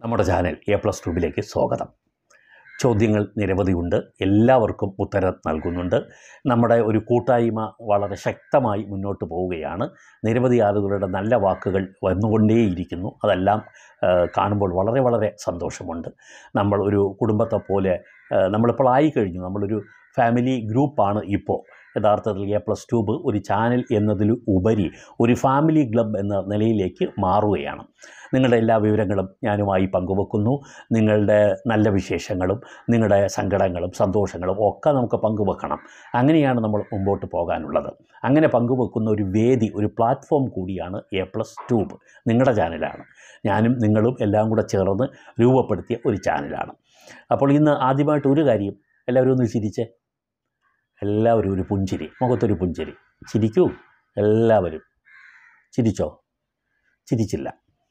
നമ്മുടെ channel A plus ട്യൂബിലേക്ക് സ്വാഗതം ചോദ്യങ്ങൾ നിരവധിയുണ്ട് എല്ലാവർക്കും ഉത്തരം നൽകുന്നുണ്ട് നമ്മുടെ ഒരു കൂട്ടായ്മ വളരെ ശക്തമായി മുന്നോട്ട് പോവുകയാണ് നിരവധി ആളുകളുടെ നല്ല വാക്കുകൾ വന്നുകൊണ്ടേയിരിക്കുന്നു അതെല്ലാം ആ, കാണുമ്പോൾ വളരെ വളരെ സന്തോഷമുണ്ട് നമ്മൾ ഒരു കുടുംബത്തെ പോലെ ആ, നമ്മളിപ്പോൾ ആയിക്കഴിഞ്ഞു നമ്മളൊരു ഫാമിലി ഗ്രൂപ്പാണ് ഇപ്പോൾ യഥാർത്ഥത്തിൽ എ പ്ലസ് ട്യൂബ് ഒരു ചാനൽ എന്നതിൽ ഉപരി ഒരു ഫാമിലി ക്ലബ് എന്ന നിലയിലേക്ക് മാറുകയാണ് നിങ്ങളുടെ എല്ലാ വിവരങ്ങളും ഞാനുമായി പങ്കുവെക്കുന്നു നിങ്ങളുടെ നല്ല വിശേഷങ്ങളും നിങ്ങളുടെ സങ്കടങ്ങളും സന്തോഷങ്ങളും ഒക്കെ നമുക്ക് പങ്കുവെക്കണം അങ്ങനെയാണ് നമ്മൾ മുമ്പോട്ട് പോകാനുള്ളത് അങ്ങനെ പങ്കുവെക്കുന്ന ഒരു വേദി ഒരു പ്ലാറ്റ്ഫോം കൂടിയാണ് എ പ്ലസ് ട്യൂബ് നിങ്ങളുടെ ചാനലാണ് ഞാനും നിങ്ങളും എല്ലാം കൂടെ ചേർന്ന് രൂപപ്പെടുത്തിയ ഒരു ചാനലാണ് അപ്പോൾ ഇന്ന് ആദ്യമായിട്ട് ഒരു കാര്യം എല്ലാവരും ഒന്ന് ചിരിച്ചേ എല്ലാവരും ഒരു പുഞ്ചിരി മുഖത്തൊരു പുഞ്ചിരി ചിരിക്കൂ എല്ലാവരും ചിരിച്ചോ ചിരിച്ചില്ല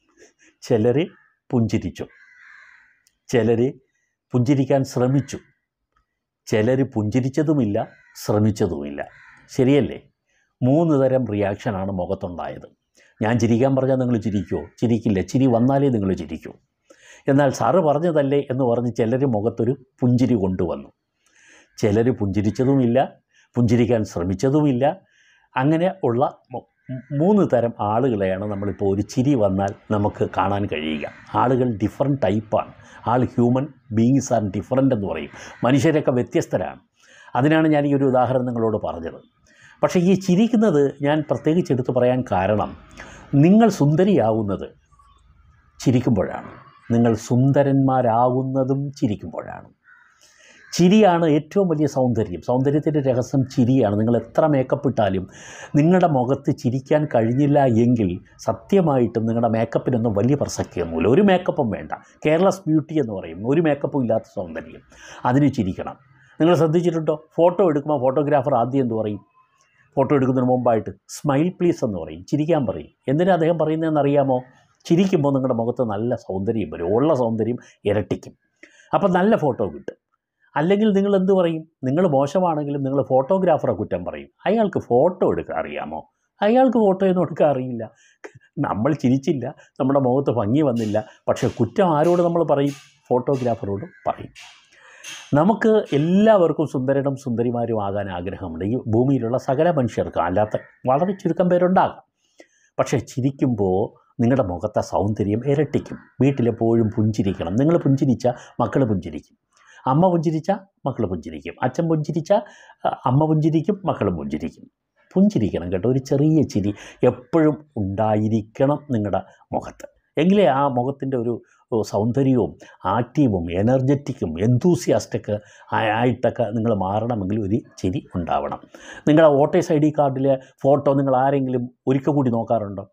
ചിലർ പുഞ്ചിരിച്ചു ചിലർ പുഞ്ചിരിക്കാൻ ശ്രമിച്ചു ചിലർ പുഞ്ചിരിച്ചതുമില്ല ശ്രമിച്ചതുമില്ല ശരിയല്ലേ മൂന്ന് തരം റിയാക്ഷനാണ് മുഖത്തുണ്ടായത് ഞാൻ ചിരിക്കാൻ പറഞ്ഞാൽ നിങ്ങൾ ചിരിക്കുമോ ചിരിക്കില്ല ചിരി വന്നാലേ നിങ്ങൾ ചിരിക്കൂ എന്നാൽ സാറ് പറഞ്ഞതല്ലേ എന്ന് പറഞ്ഞ് ചിലർ മുഖത്തൊരു പുഞ്ചിരി കൊണ്ടുവന്നു ചിലർ പുഞ്ചിരിച്ചതുമില്ല പുഞ്ചിരിക്കാൻ ശ്രമിച്ചതുമില്ല അങ്ങനെ ഉള്ള മു- മൂന്ന് തരം ആളുകളെയാണ് നമ്മളിപ്പോൾ ഒരു ചിരി വന്നാൽ നമുക്ക് കാണാൻ കഴിയുക ആളുകൾ ഡിഫറെൻറ്റ് ടൈപ്പാണ് ആൾ ഹ്യൂമൻ ബീയിങ്സ് ആർ ഡിഫറെൻ്റ് എന്ന് പറയും മനുഷ്യരൊക്കെ വ്യത്യസ്തരാണ് അതിനാണ് ഞാൻ ഈ ഒരു ഉദാഹരണം നിങ്ങളോട് പറഞ്ഞത് പക്ഷേ ഈ ചിരിക്കുന്നത് ഞാൻ പ്രത്യേകിച്ച് എടുത്തു പറയാൻ കാരണം നിങ്ങൾ സുന്ദരിയാവുന്നത് ചിരിക്കുമ്പോഴാണ് നിങ്ങൾ സുന്ദരന്മാരാകുന്നതും ചിരിക്കുമ്പോഴാണ് ചിരിയാണ് ഏറ്റവും വലിയ സൗന്ദര്യം സൗന്ദര്യത്തിൻ്റെ രഹസ്യം ചിരിയാണ് നിങ്ങൾ എത്ര മേക്കപ്പ് ഇട്ടാലും നിങ്ങളുടെ മുഖത്ത് ചിരിക്കാൻ കഴിഞ്ഞില്ല എങ്കിൽ സത്യമായിട്ടും നിങ്ങളുടെ മേക്കപ്പിനൊന്നും വലിയ പ്രസക്തിയൊന്നുമില്ല ഒരു മേക്കപ്പും വേണ്ട കേരളസ് ബ്യൂട്ടി എന്ന് പറയും ഒരു മേക്കപ്പും ഇല്ലാത്ത സൗന്ദര്യം അതിന് ചിരിക്കണം നിങ്ങൾ ശ്രദ്ധിച്ചിട്ടുണ്ടോ ഫോട്ടോ എടുക്കുമ്പോൾ ഫോട്ടോഗ്രാഫർ ആദ്യം എന്ത് പറയും ഫോട്ടോ എടുക്കുന്നതിന് മുമ്പായിട്ട് സ്മൈൽ പ്ലീസ് എന്ന് പറയും ചിരിക്കാൻ പറയും എന്തിനാ അദ്ദേഹം പറയുന്നതെന്ന് അറിയാമോ ചിരിക്കുമ്പോൾ നിങ്ങളുടെ മുഖത്ത് നല്ല സൗന്ദര്യം വരും ഉള്ള സൗന്ദര്യം ഇരട്ടിക്കും അപ്പം നല്ല ഫോട്ടോ കിട്ടും അല്ലെങ്കിൽ നിങ്ങൾ എന്ത് പറയും നിങ്ങൾ മോശമാണെങ്കിലും നിങ്ങൾ ഫോട്ടോഗ്രാഫറെ കുറ്റം പറയും അയാൾക്ക് ഫോട്ടോ എടുക്കാൻ അറിയാമോ അയാൾക്ക് ഫോട്ടോ ഒന്നും എടുക്കാൻ അറിയില്ല നമ്മൾ ചിരിച്ചില്ല നമ്മുടെ മുഖത്ത് ഭംഗി വന്നില്ല പക്ഷേ കുറ്റം ആരോട് നമ്മൾ പറയും ഫോട്ടോഗ്രാഫറോട് പറയും നമുക്ക് എല്ലാവർക്കും സുന്ദരനും സുന്ദരിമാരും ആകാൻ ആഗ്രഹമുണ്ട് ഈ ഭൂമിയിലുള്ള സകല മനുഷ്യർക്കും അല്ലാത്ത വളരെ ചുരുക്കം പേരുണ്ടാകാം പക്ഷേ ചിരിക്കുമ്പോൾ നിങ്ങളുടെ മുഖത്തെ സൗന്ദര്യം ഇരട്ടിക്കും വീട്ടിലെപ്പോഴും പുഞ്ചിരിക്കണം നിങ്ങൾ പുഞ്ചിരിച്ച മക്കൾ പുഞ്ചിരിക്കും അമ്മ പുഞ്ചിരിച്ച മക്കൾ പുഞ്ചിരിക്കും അച്ഛൻ പുഞ്ചിരിച്ച അഹ്, അമ്മ പുഞ്ചിരിക്കും മക്കളും പുഞ്ചിരിക്കും പുഞ്ചിരിക്കണം കേട്ടോ ഒരു ചെറിയ ചിരി എപ്പോഴും ഉണ്ടായിരിക്കണം നിങ്ങളുടെ മുഖത്ത് എങ്കിലേ ആ മുഖത്തിൻ്റെ ഒരു ഓ, സൗന്ദര്യവും ആക്റ്റീവും എനർജറ്റിക്കും എന്തൂസിയാസ്റ്റൊക്കെ ആയിട്ടൊക്കെ നിങ്ങൾ മാറണമെങ്കിൽ ഒരു ചിരി ഉണ്ടാവണം നിങ്ങളുടെ വോട്ടേഴ്സ് ഐ ഡി കാർഡിലെ ഫോട്ടോ നിങ്ങൾ ആരെങ്കിലും ഒരിക്കൽ കൂടി നോക്കാറുണ്ടോ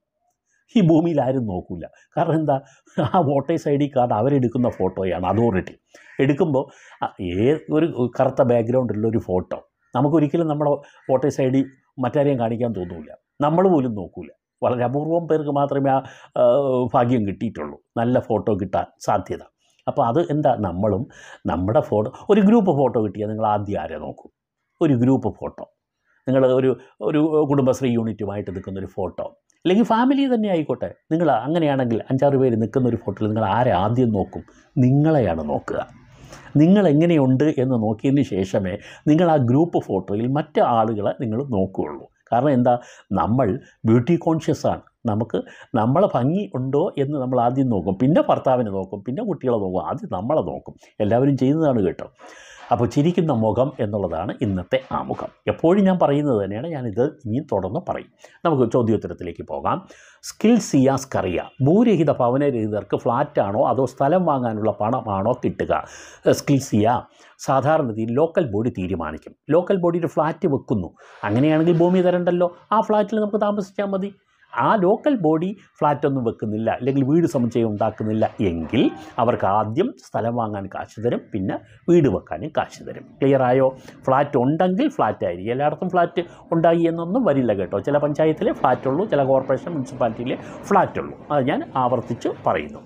ഈ ഭൂമിയിൽ ആരും നോക്കില്ല കാരണം എന്താ ആ വോട്ടേഴ്സ് ഐ ഡി കാർഡ് അവരെടുക്കുന്ന ഫോട്ടോയാണ് അതോറിറ്റി എടുക്കുമ്പോൾ ആ ഏ ഒരു കറുത്ത ബാക്ക്ഗ്രൗണ്ടുള്ള ഒരു ഫോട്ടോ നമുക്കൊരിക്കലും നമ്മുടെ വോട്ടേഴ്സ് ഐ ഡി മറ്റാരെയും കാണിക്കാൻ തോന്നില്ല നമ്മൾ പോലും നോക്കില്ല വളരെ അപൂർവം പേർക്ക് മാത്രമേ ആ ആ, ഭാഗ്യം കിട്ടിയിട്ടുള്ളൂ നല്ല ഫോട്ടോ കിട്ടാൻ സാധ്യത അപ്പോൾ അത് എന്താ നമ്മളും നമ്മുടെ ഫോട്ടോ ഒരു ഗ്രൂപ്പ് ഫോട്ടോ കിട്ടിയാൽ നിങ്ങൾ ആദ്യം ആരെ നോക്കും ഒരു ഗ്രൂപ്പ് ഫോട്ടോ നിങ്ങൾ ഒരു ഒരു കുടുംബശ്രീ യൂണിറ്റുമായിട്ട് നിൽക്കുന്ന ഒരു ഫോട്ടോ അല്ലെങ്കിൽ ഫാമിലി തന്നെ ആയിക്കോട്ടെ നിങ്ങൾ അങ്ങനെയാണെങ്കിൽ അഞ്ചാറ് പേര് നിൽക്കുന്ന ഒരു ഫോട്ടോയിൽ നിങ്ങൾ ആരെ ആദ്യം നോക്കും നിങ്ങളെയാണ് നോക്കുക നിങ്ങൾ എങ്ങനെയുണ്ട് എന്ന് നോക്കിയതിന് ശേഷമേ നിങ്ങൾ ആ ഗ്രൂപ്പ് ഫോട്ടോയിൽ മറ്റ് ആളുകളെ നിങ്ങൾ നോക്കുകയുള്ളൂ കാരണം എന്താ നമ്മൾ ബ്യൂട്ടി കോൺഷ്യസ് ആണ് നമുക്ക് നമ്മളെ ഭംഗി ഉണ്ടോ എന്ന് നമ്മൾ ആദ്യം നോക്കും പിന്നെ ഭർത്താവിനെ നോക്കും പിന്നെ കുട്ടികളെ നോക്കും ആദ്യം നമ്മളെ നോക്കും എല്ലാവരും ചെയ്യുന്നതാണ് കേട്ടോ അപ്പോൾ ചിരിക്കുന്ന മുഖം എന്നുള്ളതാണ് ഇന്നത്തെ ആ മുഖം എപ്പോഴും ഞാൻ പറയുന്നത് തന്നെയാണ് ഞാനിത് ഇനിയും തുടർന്ന് പറയും നമുക്ക് ചോദ്യോത്തരത്തിലേക്ക് പോകാം സ്കിൽ സിയാസ് കറിയ ഭൂരഹിത ഭവനരഹിതർക്ക് ഫ്ലാറ്റാണോ അതോ സ്ഥലം വാങ്ങാനുള്ള പണമാണോ കിട്ടുക സ്കിൽ സിയ സാധാരണത്തിൽ ലോക്കൽ ബോഡി തീരുമാനിക്കും ലോക്കൽ ബോഡിയുടെ ഫ്ലാറ്റ് വെക്കുന്നു അങ്ങനെയാണെങ്കിൽ ഭൂമി തരണ്ടല്ലോ ആ ഫ്ലാറ്റിൽ നമുക്ക് താമസിച്ചാൽ മതി ആ ലോക്കൽ ബോഡി ഫ്ലാറ്റൊന്നും വെക്കുന്നില്ല അല്ലെങ്കിൽ വീട് സമുച്ചയം ഉണ്ടാക്കുന്നില്ല എങ്കിൽ അവർക്ക് ആദ്യം സ്ഥലം വാങ്ങാൻ കാശ് തരും പിന്നെ വീട് വെക്കാനും കാശ് തരും ക്ലിയർ ആയോ ഫ്ലാറ്റ് ഉണ്ടെങ്കിൽ ഫ്ലാറ്റ് ആയിരിക്കും എല്ലായിടത്തും ഫ്ലാറ്റ് ഉണ്ടായി എന്നൊന്നും വരില്ല കേട്ടോ ചില പഞ്ചായത്തിലെ ഫ്ലാറ്റ് ഉള്ളൂ ചില കോർപ്പറേഷൻ മുനിസിപ്പാലിറ്റിയിലെ ഫ്ലാറ്റ് ഉള്ളൂ അത് ഞാൻ ആവർത്തിച്ച് പറയുന്നു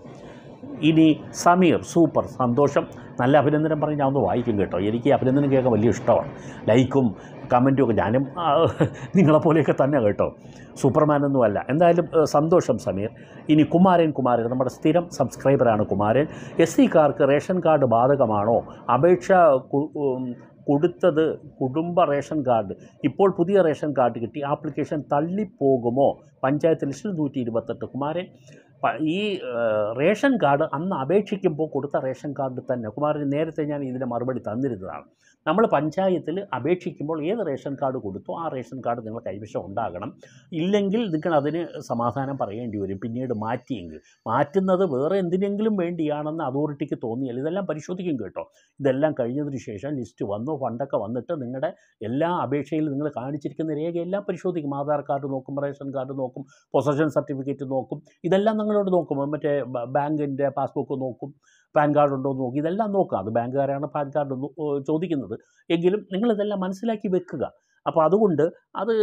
ഇനി സമീർ സൂപ്പർ സന്തോഷം നല്ല അഭിനന്ദനം പറഞ്ഞ് ഞാൻ ഒന്ന് വായിക്കും കേട്ടോ എനിക്ക് ഈ അഭിനന്ദനം കേൾക്കാൻ വലിയ ഇഷ്ടമാണ് ലൈക്കും കമൻറ്റും ഒക്കെ ഞാനും ആ, നിങ്ങളെപ്പോലെയൊക്കെ തന്നെ കേട്ടോ സൂപ്പർമാനൊന്നും അല്ല എന്തായാലും ഏ, സന്തോഷം സമീർ ഇനി കുമാരൻ കുമാരൻ നമ്മുടെ സ്ഥിരം സബ്സ്ക്രൈബറാണ് കുമാരൻ എസ് സിക്കാർക്ക് റേഷൻ കാർഡ് ബാധകമാണോ അപേക്ഷ കു- ഉം, കൊടുത്തത് കുടുംബ റേഷൻ കാർഡ് ഇപ്പോൾ പുതിയ റേഷൻ കാർഡ് കിട്ടി ആപ്ലിക്കേഷൻ തള്ളിപ്പോകുമോ പഞ്ചായത്ത് ലിസ്റ്റിൽ നൂറ്റി ഇരുപത്തെട്ട് കുമാരൻ പ- ഈ ഏഹ്, റേഷൻ കാർഡ് അന്ന് അപേക്ഷിക്കുമ്പോൾ കൊടുത്ത റേഷൻ കാർഡ് തന്നെ കുമാരൻ നേരത്തെ ഞാൻ ഇതിന് മറുപടി തന്നിരുന്നതാണ് നമ്മൾ പഞ്ചായത്തിൽ അപേക്ഷിക്കുമ്പോൾ ഏത് റേഷൻ കാർഡ് കൊടുത്തോ ആ റേഷൻ കാർഡ് നിങ്ങൾ കൈവശം ഉണ്ടാകണം ഇല്ലെങ്കിൽ നിങ്ങൾ അതിന് സമാധാനം പറയേണ്ടി വരും പിന്നീട് മാറ്റിയെങ്കിൽ മാറ്റുന്നത് വേറെ എന്തിനെങ്കിലും വേണ്ടിയാണെന്ന് അതോറിറ്റിക്ക് തോന്നിയാൽ ഇതെല്ലാം പരിശോധിക്കും കേട്ടോ ഇതെല്ലാം കഴിഞ്ഞതിന് ശേഷം ലിസ്റ്റ് വന്നു ഫണ്ടൊക്കെ വന്നിട്ട് നിങ്ങളുടെ എല്ലാ അപേക്ഷയിലും നിങ്ങൾ കാണിച്ചിരിക്കുന്ന രേഖയെല്ലാം പരിശോധിക്കും ആധാർ കാർഡ് നോക്കും റേഷൻ കാർഡ് നോക്കും പൊസഷൻ സർട്ടിഫിക്കറ്റ് നോക്കും ഇതെല്ലാം നിങ്ങളോട് നോക്കും മറ്റേ ബ- ബാങ്കിൻ്റെ പാസ്ബുക്ക് നോക്കും പാൻ കാർഡ് ഉണ്ടോ എന്ന് നോക്കി ഇതെല്ലാം നോക്കുക അത് ബാങ്കുകാരാണ് പാൻ കാർഡ് ഒന്ന് ഏഹ് ചോദിക്കുന്നത് എങ്കിലും നിങ്ങളിതെല്ലാം മനസ്സിലാക്കി വെക്കുക അപ്പോൾ അതുകൊണ്ട് അത്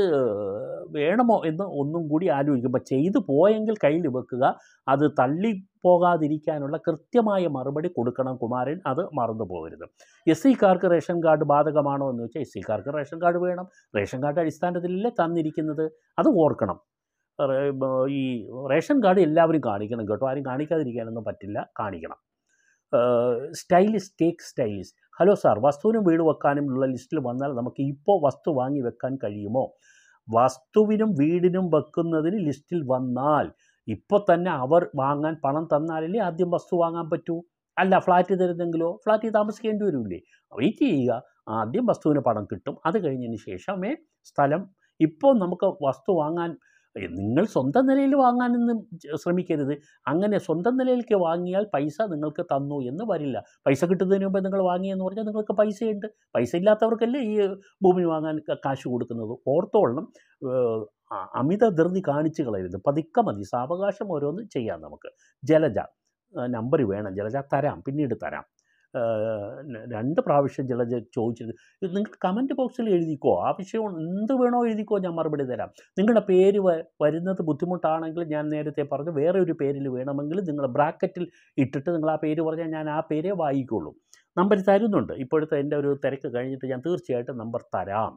വേണമോ എന്ന് ഒന്നും കൂടി ആലോചിക്കുമ്പോൾ ചെയ്തു പോയെങ്കിൽ കയ്യിൽ വെക്കുക അത് തള്ളി പോകാതിരിക്കാനുള്ള കൃത്യമായ മറുപടി കൊടുക്കണം കുമാരൻ അത് മറന്നു പോകരുത് എസ് സിക്കാർക്ക് റേഷൻ കാർഡ് ബാധകമാണോ എന്ന് വെച്ചാൽ എസ് സിക്കാർക്ക് റേഷൻ കാർഡ് വേണം റേഷൻ കാർഡ് അടിസ്ഥാനത്തിലല്ലേ തന്നിരിക്കുന്നത് അത് ഓർക്കണം റേ- ബ- ഈ റേഷൻ കാർഡ് എല്ലാവരും കാണിക്കണം കേട്ടോ ആരും കാണിക്കാതിരിക്കാനൊന്നും പറ്റില്ല കാണിക്കണം stylist take stylist hello sir വസ്തുവിനും വീട് വെക്കാനും ഉള്ള ലിസ്റ്റിൽ വന്നാൽ നമുക്ക് ഇപ്പോൾ വസ്തു വാങ്ങി വെക്കാൻ കഴിയുമോ വസ്തുവിനും വീടിനും വെക്കുന്നതിന് ലിസ്റ്റിൽ വന്നാൽ ഇപ്പോൾ തന്നെ അവർ വാങ്ങാൻ പണം തന്നാലല്ലേ ആദ്യം വസ്തു വാങ്ങാൻ പറ്റൂ അല്ല ഫ്ലാറ്റ് തരുന്നെങ്കിലോ ഫ്ലാറ്റിൽ താമസിക്കേണ്ടി വരില്ലേ വെയിറ്റ് ചെയ്യുക ആദ്യം വസ്തുവിന് പണം കിട്ടും അത് കഴിഞ്ഞതിന് ശേഷമേ സ്ഥലം ഇപ്പോൾ നമുക്ക് വസ്തു വാങ്ങാൻ ഏ, നിങ്ങൾ സ്വന്തം നിലയിൽ വാങ്ങാനൊന്നും ച- ശ്രമിക്കരുത് അങ്ങനെ സ്വന്തം നിലയിലേക്ക് വാങ്ങിയാൽ പൈസ നിങ്ങൾക്ക് തന്നു എന്ന് വരില്ല പൈസ കിട്ടുന്നതിന് മുമ്പ് നിങ്ങൾ വാങ്ങിയെന്ന് പറഞ്ഞാൽ നിങ്ങൾക്ക് പൈസയുണ്ട് പൈസ ഇല്ലാത്തവർക്കല്ലേ ഈ ഭൂമി വാങ്ങാൻ ക- കാശ് കൊടുക്കുന്നത് ഓർത്തോളണം ഏഹ്, അ- അമിത ധൃതി കാണിച്ചു കളയരുത് പതുക്കെ മതി സാവകാശം ഓരോന്ന് ചെയ്യാം നമുക്ക് ജലജ നമ്പർ വേണം ജലജ തരാം പിന്നീട് തരാം ഏഹ്, ന- രണ്ട് പ്രാവശ്യം ജലജ ചോദിച്ചത് ഇത് നിങ്ങൾ കമൻറ്റ് ബോക്സിൽ എഴുതിക്കോ ആവശ്യം എന്ത് വേണോ എഴുതിക്കോ ഞാൻ മറുപടി തരാം നിങ്ങളുടെ പേര് വ- വരുന്നത് ബുദ്ധിമുട്ടാണെങ്കിൽ ഞാൻ നേരത്തെ പറഞ്ഞു വേറെ ഒരു പേരിൽ വേണമെങ്കിൽ നിങ്ങൾ ബ്രാക്കറ്റിൽ ഇട്ടിട്ട് നിങ്ങൾ ആ പേര് പറഞ്ഞാൽ ഞാൻ ആ പേരേ വായിക്കുള്ളൂ നമ്പർ തരുന്നുണ്ട് ഇപ്പോഴത്തെ എൻ്റെ ഒരു തിരക്ക് കഴിഞ്ഞിട്ട് ഞാൻ തീർച്ചയായിട്ടും നമ്പർ തരാം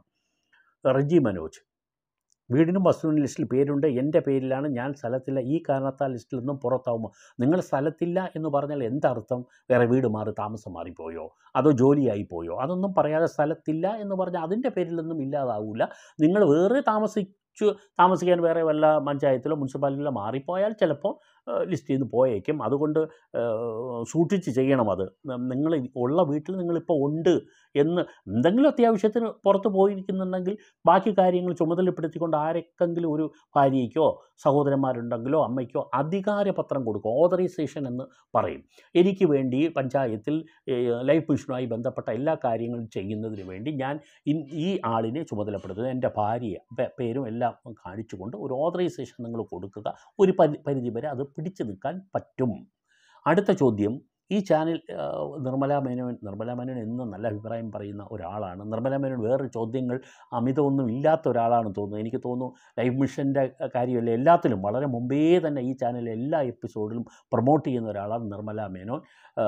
റജി മനോജ് വീടിനും വസ്തുവിനും ലിസ്റ്റിൽ പേരുണ്ട് എൻ്റെ പേരിലാണ് ഞാൻ സ്ഥലത്തില്ല ഈ കാരണത്താൽ ലിസ്റ്റിൽ നിന്നും പുറത്താവുമോ നിങ്ങൾ സ്ഥലത്തില്ല എന്ന് പറഞ്ഞാൽ എന്തർത്ഥം വേറെ വീട് മാറി താമസം മാറിപ്പോയോ അതോ ജോലിയായി പോയോ അതൊന്നും പറയാതെ സ്ഥലത്തില്ല എന്ന് പറഞ്ഞാൽ അതിൻ്റെ പേരിലൊന്നും ഇല്ലാതാവില്ല നിങ്ങൾ വേറെ താമസിച്ചു താമസിക്കാൻ വേറെ വല്ല പഞ്ചായത്തിലോ മുനിസിപ്പാലിറ്റിയിലോ മാറിപ്പോയാൽ ചിലപ്പോൾ ലിസ്റ്റ് ചെയ്ത് പോയേക്കും അതുകൊണ്ട് ഏഹ്, സൂക്ഷിച്ച് ചെയ്യണം അത് നിങ്ങൾ ഉള്ള വീട്ടിൽ നിങ്ങളിപ്പോൾ ഉണ്ട് എന്ന് എന്തെങ്കിലും അത്യാവശ്യത്തിന് പുറത്ത് പോയിരിക്കുന്നുണ്ടെങ്കിൽ ബാക്കി കാര്യങ്ങൾ ചുമതലപ്പെടുത്തിക്കൊണ്ട് ആരെക്കെങ്കിലും ഒരു ഭാര്യയ്ക്കോ സഹോദരന്മാരുണ്ടെങ്കിലോ അമ്മയ്ക്കോ അധികാരപത്രം കൊടുക്കും ഓതറൈസേഷൻ എന്ന് പറയും എനിക്ക് വേണ്ടി പഞ്ചായത്തിൽ ഏഹ്, ലൈഫ് മിഷനുമായി ബന്ധപ്പെട്ട എല്ലാ കാര്യങ്ങളും ചെയ്യുന്നതിന് വേണ്ടി ഞാൻ ഇൻ- ഈ ആളിനെ ചുമതലപ്പെടുത്തുന്നത് എൻ്റെ ഭാര്യയെ പേ- പേരും എല്ലാം കാണിച്ചുകൊണ്ട് ഒരു ഓതറൈസേഷൻ നിങ്ങൾ കൊടുക്കുക ഒരു പരി പരിധി വരെ അത് പിടിച്ചു നിൽക്കാൻ പറ്റും അടുത്ത ചോദ്യം ഈ ചാനൽ ആ, നിർമ്മല മേനോൻ നിർമ്മല മേനോൻ എന്നും നല്ല അഭിപ്രായം പറയുന്ന ഒരാളാണ് നിർമ്മല മേനോൻ വേറൊരു ചോദ്യങ്ങൾ അമിതമൊന്നും ഇല്ലാത്ത ഒരാളാണെന്ന് തോന്നുന്നു എനിക്ക് തോന്നുന്നു ലൈഫ് മിഷൻ്റെ കാര്യമല്ല എല്ലാത്തിലും വളരെ മുമ്പേ തന്നെ ഈ ചാനലിലെ എല്ലാ എപ്പിസോഡിലും പ്രൊമോട്ട് ചെയ്യുന്ന ഒരാളാണ് നിർമ്മല മേനോൻ ആ,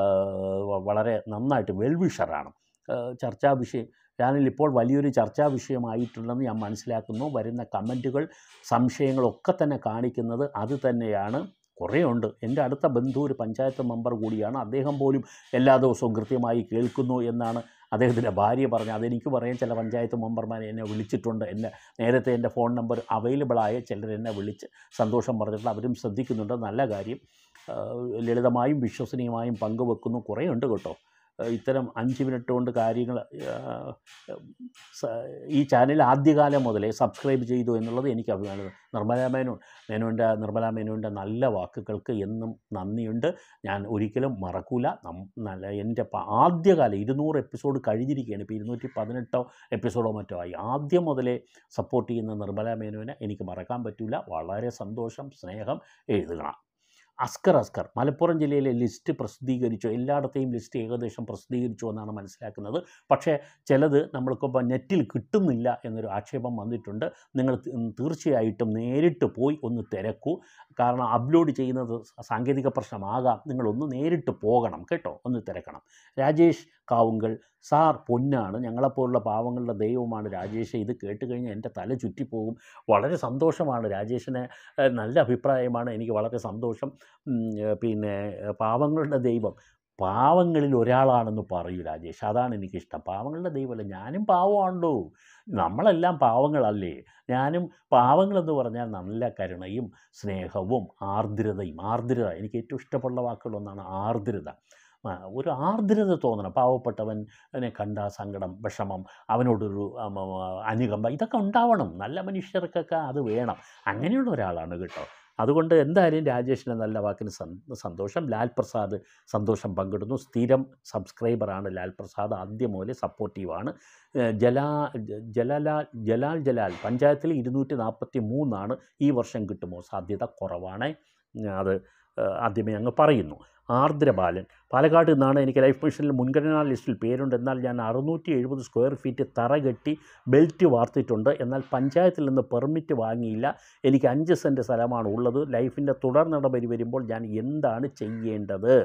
വളരെ നന്നായിട്ട് വെൽവിഷറാണ് ചർച്ചാ വിഷയം ചാനൽ ഇപ്പോൾ വലിയൊരു ചർച്ചാ വിഷയമായിട്ടുണ്ടെന്ന് ഞാൻ മനസ്സിലാക്കുന്നു വരുന്ന കമൻറ്റുകൾ സംശയങ്ങളൊക്കെ തന്നെ കാണിക്കുന്നത് അത് തന്നെയാണ് കുറേ ഉണ്ട് എൻ്റെ അടുത്ത ബന്ധു ഒരു പഞ്ചായത്ത് മെമ്പർ കൂടിയാണ് അദ്ദേഹം പോലും എല്ലാ ദിവസവും കൃത്യമായി കേൾക്കുന്നു എന്നാണ് അദ്ദേഹത്തിൻ്റെ ഭാര്യ പറഞ്ഞത് അതെനിക്ക് പറയാൻ ചില പഞ്ചായത്ത് മെമ്പർമാർ എന്നെ വിളിച്ചിട്ടുണ്ട് എന്നെ നേരത്തെ എൻ്റെ ഫോൺ നമ്പർ അവൈലബിളായ ചിലർ എന്നെ വിളിച്ച് സന്തോഷം പറഞ്ഞിട്ട് അവരും ശ്രദ്ധിക്കുന്നുണ്ട് നല്ല കാര്യം ആ, ലളിതമായും വിശ്വസനീയമായും പങ്കുവെക്കുന്നു കുറേ ഉണ്ട് കേട്ടോ ആ, ഇത്തരം അഞ്ച് മിനിറ്റ് കൊണ്ട് കാര്യങ്ങൾ ആ, സ- ഈ ചാനൽ ആദ്യകാലം മുതലേ സബ്സ്ക്രൈബ് ചെയ്തു എന്നുള്ളത് എനിക്ക് അഭിമാനം നിർമ്മല മേനോൻ മേനോൻ്റെ നിർമ്മല മേനോൻ്റെ നല്ല വാക്കുകൾക്ക് എന്നും നന്ദിയുണ്ട് ഞാൻ ഒരിക്കലും മറക്കൂല നം നല്ല എൻ്റെ പ- ആദ്യകാലം ഇരുന്നൂറ് എപ്പിസോഡ് കഴിഞ്ഞിരിക്കുകയാണ് ഇപ്പോൾ ഇരുന്നൂറ്റി പതിനെട്ടോ എപ്പിസോഡോ മറ്റോ ആയി ആദ്യം മുതലേ സപ്പോർട്ട് ചെയ്യുന്ന നിർമ്മല മേനോനെ എനിക്ക് മറക്കാൻ പറ്റില്ല വളരെ സന്തോഷം സ്നേഹം എഴുതുക അസ്കർ അസ്കർ മലപ്പുറം ജില്ലയിലെ ലിസ്റ്റ് പ്രസിദ്ധീകരിച്ചു എല്ലായിടത്തെയും ലിസ്റ്റ് ഏകദേശം പ്രസിദ്ധീകരിച്ചു എന്നാണ് മനസ്സിലാക്കുന്നത് പക്ഷേ ചിലത് നമ്മൾക്കിപ്പോൾ നെറ്റിൽ കിട്ടുന്നില്ല എന്നൊരു ആക്ഷേപം വന്നിട്ടുണ്ട് നിങ്ങൾ തി- തീർച്ചയായിട്ടും നേരിട്ട് പോയി ഒന്ന് തിരക്കൂ കാരണം അപ്ലോഡ് ചെയ്യുന്നത് സാങ്കേതിക പ്രശ്നമാകാം നിങ്ങളൊന്ന് നേരിട്ട് പോകണം കേട്ടോ ഒന്ന് തിരക്കണം രാജേഷ് കാവുങ്കൽ സാർ പൊന്നാണ് ഞങ്ങളെപ്പോലുള്ള പാവങ്ങളുടെ ദൈവമാണ് രാജേഷ് ഇത് കേട്ട് കഴിഞ്ഞാൽ എൻ്റെ തല ചുറ്റിപ്പോകും വളരെ സന്തോഷമാണ് രാജേഷിന് ഏഹ്, നല്ല അഭിപ്രായമാണ് എനിക്ക് വളരെ സന്തോഷം ഉം, ഏഹ്, പിന്നെ ഏഹ്, പാവങ്ങളുടെ ദൈവം പാവങ്ങളിൽ ഒരാളാണെന്ന് പറയൂ രാജേഷ് അതാണ് എനിക്കിഷ്ടം പാവങ്ങളുടെ ദൈവമല്ല ഞാനും പാവമാണല്ലോ നമ്മളെല്ലാം പാവങ്ങളല്ലേ ഞാനും പാവങ്ങളെന്ന് പറഞ്ഞാൽ നല്ല കരുണയും സ്നേഹവും ആർദ്രതയും ആർദ്രത എനിക്ക് ഏറ്റവും ഇഷ്ടമുള്ള വാക്കുകളൊന്നാണ് ആർദ്രത ആ, ഒരു ആർദ്രത തോന്നണം പാവപ്പെട്ടവൻ അവനെ കണ്ട സങ്കടം വിഷമം അവനോടൊരു ഉം, ഉം, അനുകമ്പ ഇതൊക്കെ ഉണ്ടാവണം നല്ല മനുഷ്യർക്കൊക്കെ അത് വേണം അങ്ങനെയുള്ള ഒരാളാണ് കേട്ടോ അതുകൊണ്ട് എന്തായാലും രാജേഷിൻ്റെ നല്ല വാക്കിന് സന്- സന്തോഷം ലാൽ പ്രസാദ് സന്തോഷം പങ്കിടുന്നു സ്ഥിരം സബ്സ്ക്രൈബറാണ് ലാൽ പ്രസാദ് ആദ്യം മുതൽ സപ്പോർട്ടീവാണ് ഏഹ് ജലാ ജ- ജലലാൽ ജലാൽ ജലാൽ പഞ്ചായത്തിൽ ഇരുന്നൂറ്റി നാൽപ്പത്തി മൂന്നാണ് ഈ വർഷം കിട്ടുമോ സാധ്യത കുറവാണ് അത് ഏഹ് ആദ്യമേ അങ്ങ് പറയുന്നു ആർദ്രബാലൻ പാലക്കാട് നിന്നാണ് എനിക്ക് ലൈഫ് മിഷനിൽ മുൻഗണനാ ലിസ്റ്റിൽ പേരുണ്ട് എന്നാൽ ഞാൻ അറുന്നൂറ്റി എഴുപത് സ്ക്വയർ ഫീറ്റ് തറ കെട്ടി ബെൽറ്റ് വാർത്തിട്ടുണ്ട് എന്നാൽ പഞ്ചായത്തിൽ നിന്ന് പെർമിറ്റ് വാങ്ങിയില്ല എനിക്ക് അഞ്ച് സെൻറ്റ് സ്ഥലമാണ് ഉള്ളത് ലൈഫിൻ്റെ തുടർ നടപടി വരുമ്പോൾ ഞാൻ എന്താണ് ചെയ്യേണ്ടത്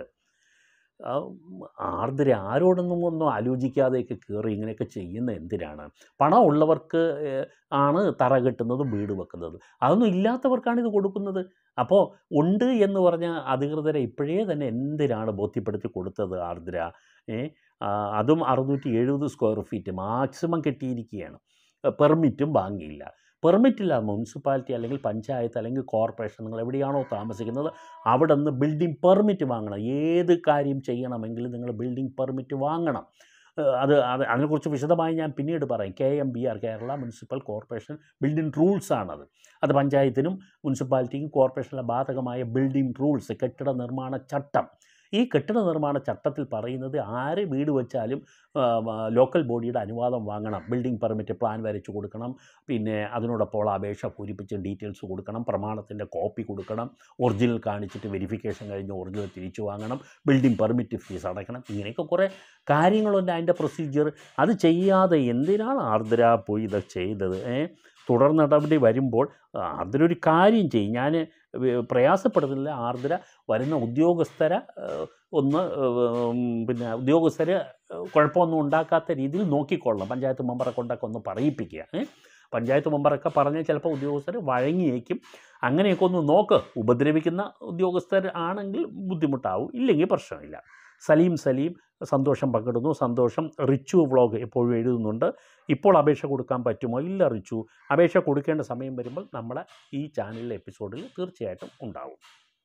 ആ, ആർദ്ര ആരോടൊന്നും ഒന്നും ആലോചിക്കാതെയൊക്കെ കയറി ഇങ്ങനെയൊക്കെ ചെയ്യുന്നത് എന്തിനാണ് പണം ഉള്ളവർക്ക് ഏഹ്, ആണ് തറ കെട്ടുന്നതും വീട് വെക്കുന്നതും അതൊന്നും ഇല്ലാത്തവർക്കാണ് ഇത് കൊടുക്കുന്നത് അപ്പോൾ ഉണ്ട് എന്ന് പറഞ്ഞ അധികൃതരെ ഇപ്പോഴേ തന്നെ എന്തിനാണ് ബോധ്യപ്പെടുത്തി കൊടുത്തത് ആർദ്ര ഏ ആ, അതും അറുന്നൂറ്റി എഴുപത് സ്ക്വയർ ഫീറ്റ് മാക്സിമം കെട്ടിയിരിക്കുകയാണ് പെർമിറ്റും വാങ്ങിയില്ല പെർമിറ്റില്ല മുനിസിപ്പാലിറ്റി അല്ലെങ്കിൽ പഞ്ചായത്ത് അല്ലെങ്കിൽ കോർപ്പറേഷൻ നിങ്ങൾ എവിടെയാണോ താമസിക്കുന്നത് അവിടെ നിന്ന് ബിൽഡിംഗ് പെർമിറ്റ് വാങ്ങണം ഏത് കാര്യം ചെയ്യണമെങ്കിലും നിങ്ങൾ ബിൽഡിംഗ് പെർമിറ്റ് വാങ്ങണം ഏഹ് അത് അത് അതിനെക്കുറിച്ച് വിശദമായി ഞാൻ പിന്നീട് പറയും K M B R Kerala municipal corporation building rules ആണത് അത് പഞ്ചായത്തിനും മുനിസിപ്പാലിറ്റിക്കും കോർപ്പറേഷനിലെ ബാധകമായ ബിൽഡിംഗ് റൂൾസ് കെട്ടിട നിർമ്മാണ ചട്ടം ഈ കെട്ടിട നിർമ്മാണ ചട്ടത്തിൽ പറയുന്നത് ആര് വീട് വെച്ചാലും ആ, ആ, ലോക്കൽ ബോഡിയുടെ അനുവാദം വാങ്ങണം ബിൽഡിംഗ് പെർമിറ്റ് പ്ലാൻ വരച്ചു കൊടുക്കണം പിന്നെ അതിനോടൊപ്പം അപേക്ഷ പൂരിപ്പിച്ച് ഡീറ്റെയിൽസ് കൊടുക്കണം പ്രമാണത്തിൻ്റെ കോപ്പി കൊടുക്കണം ഒറിജിനൽ കാണിച്ചിട്ട് വെരിഫിക്കേഷൻ കഴിഞ്ഞ് ഒറിജിനൽ തിരിച്ചു വാങ്ങണം ബിൽഡിംഗ് പെർമിറ്റ് ഫീസ് അടയ്ക്കണം ഇങ്ങനെയൊക്കെ കുറേ കാര്യങ്ങളുണ്ട് അതിൻ്റെ പ്രൊസീജിയർ അത് ചെയ്യാതെ എന്തിനാണ് ആർദ്ര പോയി ഇത് ചെയ്തത് ഏ തുടർ നടപടി വരുമ്പോൾ ആർദ്ര ഒരു കാര്യം ചെയ്യും ഞാൻ പ്രയാസപ്പെടുന്നില്ല ആർദ്ര വരുന്ന ഉദ്യോഗസ്ഥരെ ഏഹ്, ഒന്ന് ഉം, പിന്നെ ഉദ്യോഗസ്ഥർ കുഴപ്പമൊന്നും ഉണ്ടാക്കാത്ത രീതിയിൽ നോക്കിക്കൊള്ളണം പഞ്ചായത്ത് മെമ്പറെ കൊണ്ടൊക്കെ ഒന്ന് പറയിപ്പിക്കുക ഏ? പഞ്ചായത്ത് മെമ്പറൊക്കെ പറഞ്ഞാൽ ചിലപ്പോൾ ഉദ്യോഗസ്ഥർ വഴങ്ങിയേക്കും അങ്ങനെയൊക്കെ ഒന്ന് നോക്ക് ഉപദ്രവിക്കുന്ന ഉദ്യോഗസ്ഥർ ആണെങ്കിൽ ബുദ്ധിമുട്ടാവും ഇല്ലെങ്കിൽ പ്രശ്നമില്ല സലീം സലീം സന്തോഷം പങ്കിടുന്നു സന്തോഷം റിച്ചു വ്ളോഗ് എപ്പോഴും എഴുതുന്നുണ്ട് ഇപ്പോൾ അപേക്ഷ കൊടുക്കാൻ പറ്റുമോ ഇല്ല റിച്ചു അപേക്ഷ കൊടുക്കേണ്ട സമയം വരുമ്പോൾ നമ്മുടെ ഈ ചാനലിലെ എപ്പിസോഡിൽ തീർച്ചയായിട്ടും ഉണ്ടാവും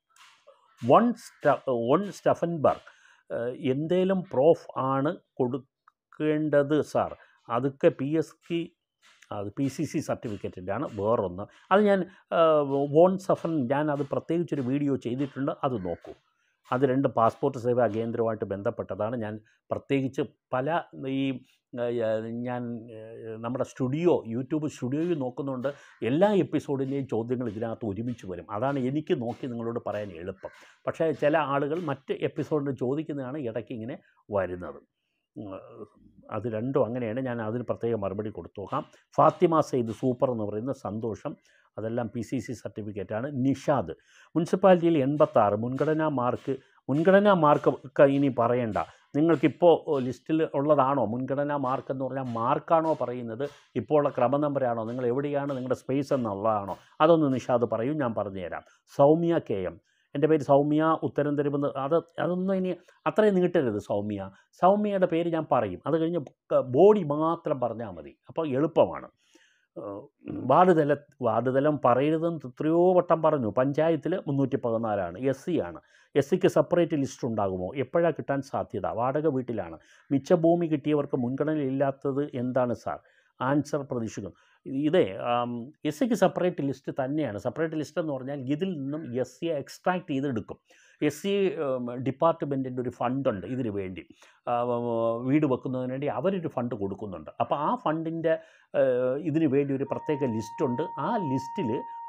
വൺ സ്റ്റ വൺ സ്റ്റഫൻബർഗ് ഏഹ്, എന്തേലും പ്രോഫ് ആണ് കൊടുക്കേണ്ടത് സാർ അതൊക്കെ പി എസ് കി അത് പി സി സി സർട്ടിഫിക്കറ്റിൻ്റെ ആണ് വേറൊന്ന് അത് ഞാൻ വോൺ സഫൻ ഞാൻ അത് പ്രത്യേകിച്ചൊരു വീഡിയോ ചെയ്തിട്ടുണ്ട് അത് നോക്കൂ അത് രണ്ട് പാസ്പോർട്ട് സേവാ കേന്ദ്രവുമായിട്ട് ബന്ധപ്പെട്ടതാണ് ഞാൻ പ്രത്യേകിച്ച് പല ഈ ഏഹ്, ഞാൻ ഏഹ്, നമ്മുടെ സ്റ്റുഡിയോ യൂട്യൂബ് സ്റ്റുഡിയോയിൽ നോക്കുന്നുണ്ട് എല്ലാ എപ്പിസോഡിൻ്റെയും ചോദ്യങ്ങൾ ഇതിനകത്ത് ഒരുമിച്ച് വരും അതാണ് എനിക്ക് നോക്കി നിങ്ങളോട് പറയാൻ എളുപ്പം പക്ഷേ ചില ആളുകൾ മറ്റ് എപ്പിസോഡിൽ ചോദിക്കുന്നതാണ് ഇടയ്ക്ക് ഇങ്ങനെ വരുന്നത് ഉം, അത് രണ്ടും അങ്ങനെയാണ് ഞാൻ അതിന് പ്രത്യേക മറുപടി കൊടുത്തു നോക്കാം ഫാത്തിമ സെയ്ദ് സൂപ്പർ എന്ന് പറയുന്ന സന്തോഷം അതെല്ലാം പി സി സി സർട്ടിഫിക്കറ്റാണ് നിഷാദ് മുനിസിപ്പാലിറ്റിയിൽ എൺപത്താറ് മുൻഗണനാ മാർക്ക് മുൻഗണനാ മാർക്ക് ഒക്കെ ഇനി പറയണ്ട നിങ്ങൾക്കിപ്പോൾ ലിസ്റ്റിൽ ഉള്ളതാണോ മുൻഗണനാ മാർക്ക് എന്ന് പറഞ്ഞാൽ മാർക്കാണോ പറയുന്നത് ഇപ്പോൾ ഉള്ള ക്രമ നമ്പറാണോ നിങ്ങൾ എവിടെയാണ് നിങ്ങളുടെ സ്പേസ് എന്നുള്ളതാണോ അതൊന്ന് നിഷാദ് പറയും ഞാൻ പറഞ്ഞുതരാം സൗമ്യ കെ എം എൻ്റെ പേര് സൗമ്യ ഉത്തരം തരുമെന്ന് അത് അതൊന്നും ഇനി അത്രയും നീട്ടരുത് സൗമ്യ സൗമ്യയുടെ പേര് ഞാൻ പറയും അത് കഴിഞ്ഞ് ബോഡി മാത്രം പറഞ്ഞാൽ മതി അപ്പോൾ എളുപ്പമാണ് ഏഹ് വാർഡ് തല വാർഡ് തലം പറയരുതെന്ന് എത്രയോ വട്ടം പറഞ്ഞു പഞ്ചായത്തിൽ മുന്നൂറ്റി പതിനാലാണ് എസ് സി ആണ് എസ് സിക്ക് സെപ്പറേറ്റ് ലിസ്റ്റ് ഉണ്ടാകുമോ എപ്പോഴാണ് കിട്ടാൻ സാധ്യത വാടക വീട്ടിലാണ് മിച്ച ഭൂമി കിട്ടിയവർക്ക് മുൻഗണന ഇല്ലാത്തത് എന്താണ് സാർ ആൻസർ പ്രതീക്ഷിക്കുന്നു ഇതേ എസ് സിക്ക് സെപ്പറേറ്റ് ലിസ്റ്റ് തന്നെയാണ് സെപ്പറേറ്റ് ലിസ്റ്റ് എന്ന് പറഞ്ഞാൽ ഇതിൽ നിന്നും എസ് സിയെ എക്സ്ട്രാക്ട് ചെയ്തെടുക്കും എസ് സി ഡിപ്പാർട്ട്മെൻറ്റിൻ്റെ ഒരു ഫണ്ടുണ്ട് ഇതിന് വേണ്ടി ആ, വീട് വെക്കുന്നതിന് വേണ്ടി അവരൊരു ഫണ്ട് കൊടുക്കുന്നുണ്ട് അപ്പോൾ ആ ഫണ്ടിൻ്റെ ഇതിന് വേണ്ടി ഒരു പ്രത്യേക ലിസ്റ്റുണ്ട് ആ ലിസ്റ്റിൽ